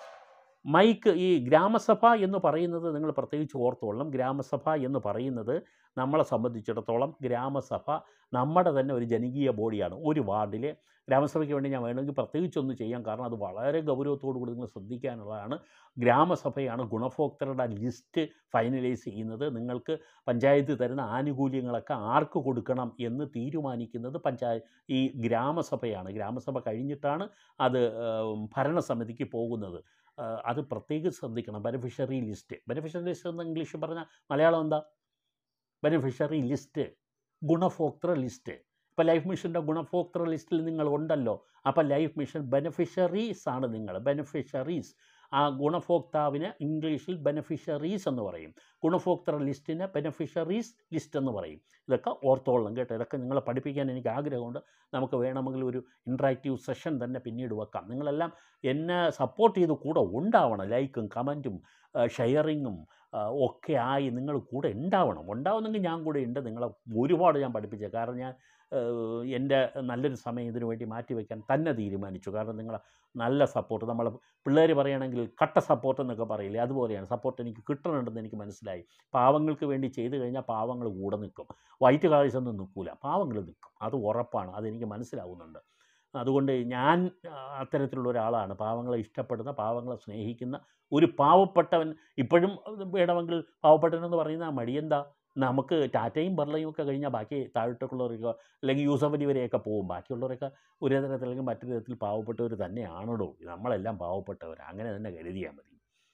മൈക്ക് ഈ ഗ്രാമസഭ എന്ന് പറയുന്നത് നിങ്ങൾ പ്രത്യേകിച്ച് ഓർത്തോളണം ഗ്രാമസഭ എന്ന് പറയുന്നത് നമ്മളെ സംബന്ധിച്ചിടത്തോളം ഗ്രാമസഭ നമ്മുടെ തന്നെ ഒരു ജനകീയ ബോഡിയാണ് ഒരു വാർഡിലെ ഗ്രാമസഭയ്ക്ക് വേണ്ടി ഞാൻ വേണമെങ്കിൽ പ്രത്യേകിച്ചൊന്ന് ചെയ്യാം കാരണം അത് വളരെ ഗൗരവത്തോടു കൂടി നിങ്ങൾ ശ്രദ്ധിക്കാനുള്ളതാണ് ഗ്രാമസഭയാണ് ഗുണഭോക്തരുടെ ലിസ്റ്റ് ഫൈനലൈസ് ചെയ്യുന്നത് നിങ്ങൾക്ക് പഞ്ചായത്ത് തരുന്ന ആനുകൂല്യങ്ങളൊക്കെ ആർക്ക് കൊടുക്കണം എന്ന് തീരുമാനിക്കുന്നത് പഞ്ചായത്ത് ഈ ഗ്രാമസഭയാണ് ഗ്രാമസഭ കഴിഞ്ഞിട്ടാണ് അത് ഏം, ഭരണസമിതിക്ക് പോകുന്നത് ആ, അത് പ്രത്യേകം ശ്രദ്ധിക്കണം ബെനിഫിഷ്യറി ലിസ്റ്റ് ബെനിഫിഷ്യറി ലിസ്റ്റ് എന്ന് ഇംഗ്ലീഷ് പറഞ്ഞാൽ മലയാളം എന്താ ബെനിഫിഷ്യറി ലിസ്റ്റ് ഗുണഭോക്തൃ ലിസ്റ്റ് ഇപ്പോൾ ലൈഫ് മിഷൻ്റെ ഗുണഭോക്തൃ ലിസ്റ്റിൽ നിങ്ങൾ ഉണ്ടല്ലോ അപ്പോൾ ലൈഫ് മിഷൻ ബെനിഫിഷ്യറീസ് ആണ് നിങ്ങൾ ബെനിഫിഷ്യറീസ് ആ ഗുണഭോക്താവിന് ഇംഗ്ലീഷിൽ ബെനിഫിഷ്യറീസ് എന്ന് പറയും ഗുണഭോക്തൃ ലിസ്റ്റിന് ബെനിഫിഷ്യറീസ് ലിസ്റ്റ് എന്ന് പറയും ഇതൊക്കെ ഓർത്തോളണം കേട്ടോ ഇതൊക്കെ നിങ്ങളെ പഠിപ്പിക്കാൻ എനിക്ക് ആഗ്രഹമുണ്ട് നമുക്ക് വേണമെങ്കിൽ ഒരു ഇൻട്രാക്റ്റീവ് സെഷൻ തന്നെ പിന്നീട് വെക്കാം നിങ്ങളെല്ലാം എന്നെ സപ്പോർട്ട് ചെയ്ത് കൂടെ ഉണ്ടാവണം ലൈക്കും കമൻറ്റും ഷെയറിങ്ങും ഒക്കെ ആയി നിങ്ങൾ കൂടെ ഉണ്ടാവണം ഉണ്ടാവുന്നെങ്കിൽ ഞാൻ കൂടെ ഉണ്ട് നിങ്ങളെ ഒരുപാട് ഞാൻ പഠിപ്പിച്ചത് കാരണം ഞാൻ ഏഹ്, എൻ്റെ നല്ലൊരു സമയം ഇതിനു വേണ്ടി മാറ്റിവെക്കാൻ തന്നെ തീരുമാനിച്ചു കാരണം നിങ്ങളെ നല്ല സപ്പോർട്ട് നമ്മൾ പിള്ളേർ പറയുകയാണെങ്കിൽ കട്ട സപ്പോർട്ട് എന്നൊക്കെ പറയില്ലേ അതുപോലെയാണ് സപ്പോർട്ട് എനിക്ക് കിട്ടണമെന്ന് എനിക്ക് മനസ്സിലായി പാവങ്ങൾക്ക് വേണ്ടി ചെയ്തു കഴിഞ്ഞാൽ പാവങ്ങൾ കൂടെ നിൽക്കും വൈറ്റ് കളേഴ്സ് ഒന്നും നിൽക്കില്ല പാവങ്ങൾ നിൽക്കും അത് ഉറപ്പാണ് അതെനിക്ക് മനസ്സിലാവുന്നുണ്ട് അതുകൊണ്ട് ഞാൻ ആ, അത്തരത്തിലുള്ള ഒരാളാണ് പാവങ്ങളെ ഇഷ്ടപ്പെടുന്ന പാവങ്ങളെ സ്നേഹിക്കുന്ന ഒരു പാവപ്പെട്ടവൻ ഇപ്പോഴും വേണമെങ്കിൽ പാവപ്പെട്ടവനെന്ന് പറയുന്ന മടിയെന്താ നമുക്ക് ടാറ്റയും ബർളയും ഒക്കെ കഴിഞ്ഞാൽ ബാക്കി താഴോട്ടേക്കുള്ളവരൊക്കെ അല്ലെങ്കിൽ യൂസഫ് അലി വരെയൊക്കെ പോകും ബാക്കിയുള്ളവരൊക്കെ ഒരു തരത്തിൽ അല്ലെങ്കിൽ മറ്റൊരു തരത്തിൽ പാവപ്പെട്ടവർ തന്നെയാണല്ലോ നമ്മളെല്ലാം പാവപ്പെട്ടവർ അങ്ങനെ തന്നെ കരുതിയാൽ മതി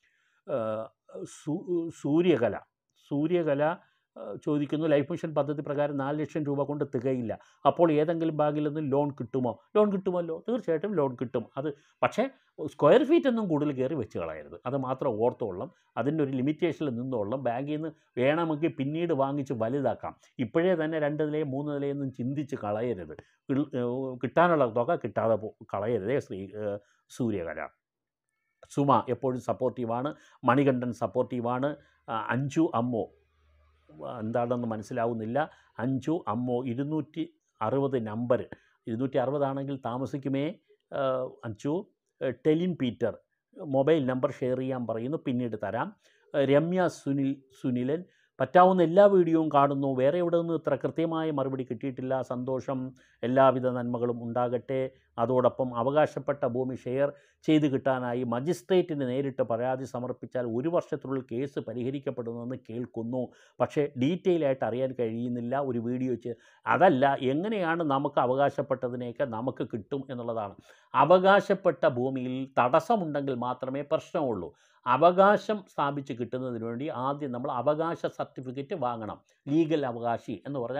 ഏഹ് സൂ- സൂര്യകല സൂര്യകല ഏഹ് ചോദിക്കുന്നു ലൈഫ് മിഷൻ പദ്ധതി പ്രകാരം നാല് ലക്ഷം രൂപ കൊണ്ട് തികയില്ല അപ്പോൾ ഏതെങ്കിലും ബാങ്കിൽ നിന്ന് ലോൺ കിട്ടുമോ ലോൺ കിട്ടുമല്ലോ തീർച്ചയായിട്ടും ലോൺ കിട്ടും അത് പക്ഷേ സ്ക്വയർ ഫീറ്റ് ഒന്നും കൂടുതൽ കയറി വെച്ച് കളയരുത് അത് മാത്രം ഓർത്തോളം അതിൻ്റെ ഒരു ലിമിറ്റേഷനിൽ നിന്നോളം ബാങ്കിൽ നിന്ന് വേണമെങ്കിൽ പിന്നീട് വാങ്ങിച്ച് വലുതാക്കാം ഇപ്പോഴേ തന്നെ രണ്ട് നിലയും മൂന്ന് നിലയൊന്നും ചിന്തിച്ച് കളയരുത് കിൾ- ഏഹ് കിട്ടാനുള്ള തുക കിട്ടാതെ പോ- കളയരുതേ ശ്രീ ഏഹ് സൂര്യകല സുമ എപ്പോഴും സപ്പോർട്ടീവാണ് മണികണ്ഠൻ സപ്പോർട്ടീവാണ് ആ, അഞ്ജു അമ്മോ ആ, എന്താണെന്ന് മനസ്സിലാവുന്നില്ല അഞ്ജു അമ്മോ ഇരുന്നൂറ്റി അറുപത് നമ്പർ ഇരുന്നൂറ്റി അറുപതാണെങ്കിൽ താമസിക്കുമേ ആ, അഞ്ജു ഏ, ടെലിൻ പീറ്റർ മൊബൈൽ നമ്പർ ഷെയർ ചെയ്യാൻ പറയുന്നു പിന്നീട് തരാം ഏ, രമ്യ സുനിൽ സുനിലൻ പറ്റാവുന്ന എല്ലാ വീഡിയോയും കാണുന്നു വേറെ എവിടെ നിന്നും ഇത്ര കൃത്യമായ മറുപടി കിട്ടിയിട്ടില്ല സന്തോഷം എല്ലാവിധ നന്മകളും ഉണ്ടാകട്ടെ അതോടൊപ്പം അവകാശപ്പെട്ട ഭൂമി ഷെയർ ചെയ്ത് കിട്ടാനായി മജിസ്ട്രേറ്റിന് നേരിട്ട് പരാതി സമർപ്പിച്ചാൽ ഒരു വർഷത്തിനുള്ളിൽ കേസ് പരിഹരിക്കപ്പെടുമെന്ന് കേൾക്കുന്നു പക്ഷേ ഡീറ്റെയിൽ ആയിട്ട് അറിയാൻ കഴിയുന്നില്ല ഒരു വീഡിയോ വെച്ച് അതല്ല എങ്ങനെയാണ് നമുക്ക് അവകാശപ്പെട്ടതിനെയൊക്കെ നമുക്ക് കിട്ടും എന്നുള്ളതാണ് അവകാശപ്പെട്ട ഭൂമിയിൽ തടസ്സമുണ്ടെങ്കിൽ മാത്രമേ പ്രശ്നമുള്ളൂ അവകാശം സ്ഥാപിച്ച് കിട്ടുന്നതിന് വേണ്ടി ആദ്യം നമ്മൾ അവകാശ സർട്ടിഫിക്കറ്റ് വാങ്ങണം ലീഗൽ അവകാശി എന്ന് പറഞ്ഞാൽ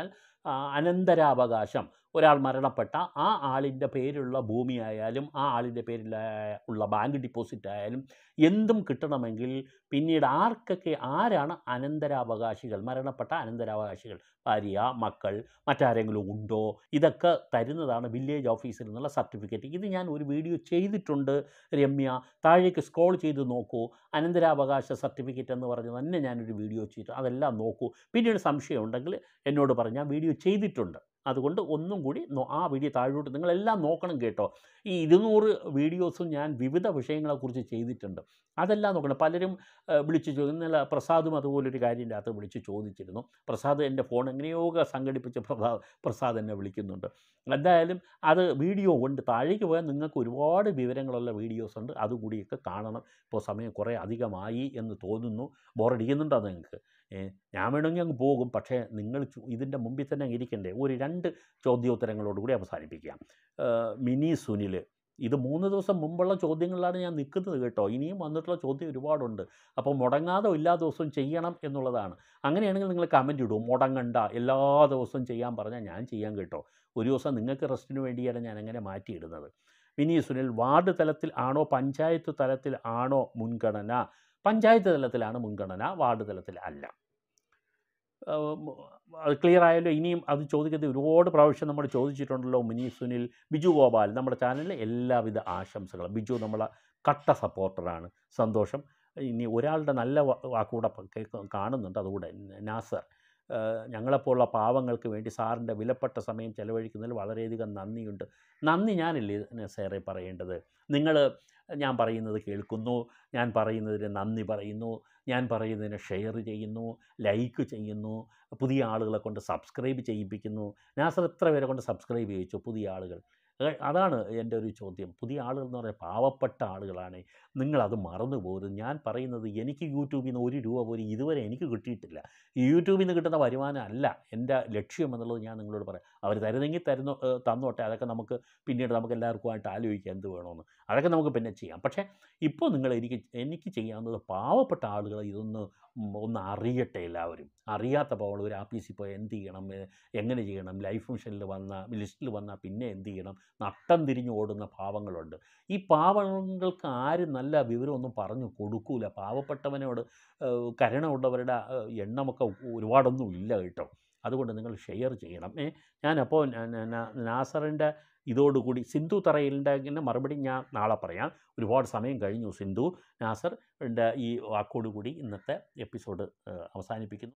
ആ, അനന്തരാവകാശം ഒരാൾ മരണപ്പെട്ട ആ ആളിൻ്റെ പേരിലുള്ള ഭൂമിയായാലും ആ ആളിൻ്റെ പേരിൽ ഉള്ള ബാങ്ക് ഡിപ്പോസിറ്റ് ആയാലും എന്തും കിട്ടണമെങ്കിൽ പിന്നീട് ആർക്കൊക്കെ ആരാണ് അനന്തരാവകാശികൾ മരണപ്പെട്ട അനന്തരാവകാശികൾ ഭാര്യ മക്കൾ മറ്റാരെങ്കിലും ഉണ്ടോ ഇതൊക്കെ തരുന്നതാണ് വില്ലേജ് ഓഫീസിൽ നിന്നുള്ള സർട്ടിഫിക്കറ്റ് ഇത് ഞാൻ ഒരു വീഡിയോ ചെയ്തിട്ടുണ്ട് രമ്യ താഴേക്ക് സ്ക്രോൾ ചെയ്ത് നോക്കൂ അനന്തരാവകാശ സർട്ടിഫിക്കറ്റ് എന്ന് പറഞ്ഞ് തന്നെ ഞാനൊരു വീഡിയോ ചെയ്തു അതെല്ലാം നോക്കൂ പിന്നീട് സംശയം ഉണ്ടെങ്കിൽ എന്നോട് പറഞ്ഞ് ഞാൻ വീഡിയോ ചെയ്തിട്ടുണ്ട് അതുകൊണ്ട് ഒന്നും കൂടി നോ- ആ വീഡിയോ താഴോട്ട് നിങ്ങളെല്ലാം നോക്കണം കേട്ടോ ഈ ഇരുന്നൂറ് വീഡിയോസും ഞാൻ വിവിധ വിഷയങ്ങളെക്കുറിച്ച് ചെയ്തിട്ടുണ്ട് അതെല്ലാം നോക്കണം പലരും ഏഹ്, വിളിച്ച് ചോദിക്കും ഇന്നലെ പ്രസാദും അതുപോലൊരു കാര്യത്തിൻ്റെ അകത്ത് വിളിച്ച് ചോദിച്ചിരുന്നു പ്രസാദ് എൻ്റെ ഫോൺ എങ്ങനെയോ സംഘടിപ്പിച്ച് പ്രസാദ് പ്രസാദ് എന്നെ വിളിക്കുന്നുണ്ട് എന്തായാലും അത് വീഡിയോ ഉണ്ട് താഴേക്ക് പോയാൽ നിങ്ങൾക്ക് ഒരുപാട് വിവരങ്ങളുള്ള വീഡിയോസ് ഉണ്ട് അതുകൂടിയൊക്കെ കാണണം ഇപ്പോൾ സമയം കുറേ അധികമായി എന്ന് തോന്നുന്നു ബോറടിക്കുന്നുണ്ടോ നിങ്ങൾക്ക് ഏ, ഞാൻ വേണമെങ്കിൽ അങ്ങ് പോകും പക്ഷേ നിങ്ങൾ ചു- ഇതിൻ്റെ മുമ്പിൽ തന്നെ അങ്ങ് ഇരിക്കണ്ടേ ഒരു രണ്ട് ചോദ്യോത്തരങ്ങളോട് കൂടി അവസാനിപ്പിക്കാം ഏ, മിനി സുനിൽ ഇത് മൂന്ന് ദിവസം മുമ്പുള്ള ചോദ്യങ്ങളിലാണ് ഞാൻ നിൽക്കുന്നത് കേട്ടോ ഇനിയും വന്നിട്ടുള്ള ചോദ്യം ഒരുപാടുണ്ട് അപ്പോൾ മുടങ്ങാതെ എല്ലാ ദിവസവും ചെയ്യണം എന്നുള്ളതാണ് അങ്ങനെയാണെങ്കിൽ നിങ്ങൾ കമൻറ്റ് ഇടും മുടങ്ങണ്ട എല്ലാ ദിവസവും ചെയ്യാൻ പറഞ്ഞാൽ ഞാൻ ചെയ്യാൻ കേട്ടോ ഒരു ദിവസം നിങ്ങൾക്ക് റെസ്റ്റിന് വേണ്ടിയാണ് ഞാൻ അങ്ങനെ മാറ്റിയിടുന്നത് വിനി സുനിൽ വാർഡ് തലത്തിൽ ആണോ പഞ്ചായത്ത് തലത്തിൽ ആണോ മുൻഗണന പഞ്ചായത്ത് തലത്തിലാണ് മുൻഗണന വാർഡ് തലത്തിൽ അല്ല ഏഹ് അത് ക്ലിയർ ആയല്ലോ ഇനിയും അത് ചോദിക്കുന്നത് ഒരുപാട് പ്രാവശ്യം നമ്മൾ ചോദിച്ചിട്ടുണ്ടല്ലോ മിനി സുനിൽ ബിജു ഗോപാൽ നമ്മുടെ ചാനലിലെ എല്ലാവിധ ആശംസകളും ബിജു നമ്മളെ കട്ട സപ്പോർട്ടറാണ് സന്തോഷം ഇനി ഒരാളുടെ നല്ല വാ- വാക്കുകൂടെ പ- കേൾക്ക- കാണുന്നുണ്ട് അതുകൂടെ നാസർ ഏഹ് ഞങ്ങളെപ്പോലുള്ള പാവങ്ങൾക്ക് വേണ്ടി സാറിൻ്റെ വിലപ്പെട്ട സമയം ചെലവഴിക്കുന്നതിൽ വളരെയധികം നന്ദിയുണ്ട് നന്ദി ഞാനല്ലേ നസേറെ പറയേണ്ടത് നിങ്ങൾ ഞാൻ പറയുന്നത് കേൾക്കുന്നു ഞാൻ പറയുന്നതിന് നന്ദി പറയുന്നു ഞാൻ പറയുന്നതിന് ഷെയർ ചെയ്യുന്നു ലൈക്ക് ചെയ്യുന്നു പുതിയ ആളുകളെ കൊണ്ട് സബ്സ്ക്രൈബ് ചെയ്യിപ്പിക്കുന്നു നാസർ എത്ര പേരെ കൊണ്ട് സബ്സ്ക്രൈബ് ചെയ്യിച്ചു പുതിയ ആളുകൾ ഏ, അതാണ് എൻ്റെ ഒരു ചോദ്യം പുതിയ ആളുകൾ എന്ന് പറഞ്ഞാൽ പാവപ്പെട്ട ആളുകളാണ് നിങ്ങളത് മറന്നു പോകരുത് ഞാൻ പറയുന്നത് എനിക്ക് യൂട്യൂബിൽ നിന്ന് ഒരു രൂപ പോലും ഇതുവരെ എനിക്ക് കിട്ടിയിട്ടില്ല ഈ യൂട്യൂബിൽ നിന്ന് കിട്ടുന്ന വരുമാനം അല്ല എൻ്റെ ലക്ഷ്യം എന്നുള്ളത് ഞാൻ നിങ്ങളോട് പറയാം അവർ തരുന്നെങ്കിൽ തരുന്നു ഏ, തന്നോട്ടെ അതൊക്കെ നമുക്ക് പിന്നീട് നമുക്ക് എല്ലാവർക്കുമായിട്ട് ആലോചിക്കാം എന്ത് വേണമെന്ന് അതൊക്കെ നമുക്ക് പിന്നെ ചെയ്യാം പക്ഷേ ഇപ്പോൾ നിങ്ങൾ എനിക്ക് എനിക്ക് ചെയ്യാവുന്നത് പാവപ്പെട്ട ആളുകൾ ഇതൊന്ന് ഉം, ഒന്ന് അറിയട്ടെ എല്ലാവരും അറിയാത്ത പാവങ്ങൾ ഒരു ആഫീസിൽ പോയി എന്ത് ചെയ്യണം ഏ, എങ്ങനെ ചെയ്യണം ലൈഫ് മിഷനിൽ വന്ന ലിസ്റ്റിൽ വന്നാൽ പിന്നെ എന്ത് ചെയ്യണം നട്ടം തിരിഞ്ഞ് ഓടുന്ന പാവങ്ങളുണ്ട് ഈ പാവങ്ങൾക്ക് ആരും നല്ല വിവരമൊന്നും പറഞ്ഞു കൊടുക്കൂല പാവപ്പെട്ടവനോട് ഏഹ്, കരുണയുള്ളവരുടെ ഏഹ്, എണ്ണമൊക്കെ ഒരുപാടൊന്നും ഇല്ല കേട്ടോ അതുകൊണ്ട് നിങ്ങൾ ഷെയർ ചെയ്യണം ഏ ഞാനപ്പോൾ നാസറിൻ്റെ ഇതോടുകൂടി സിന്ധു തറയിലിൻ്റെ മറുപടി ഞാൻ നാളെ പറയാം ഒരുപാട് സമയം കഴിഞ്ഞു സിന്ധു നാസർ ഈ വാക്കോടുകൂടി ഇന്നത്തെ എപ്പിസോഡ് ഏഹ്, അവസാനിപ്പിക്കുന്നു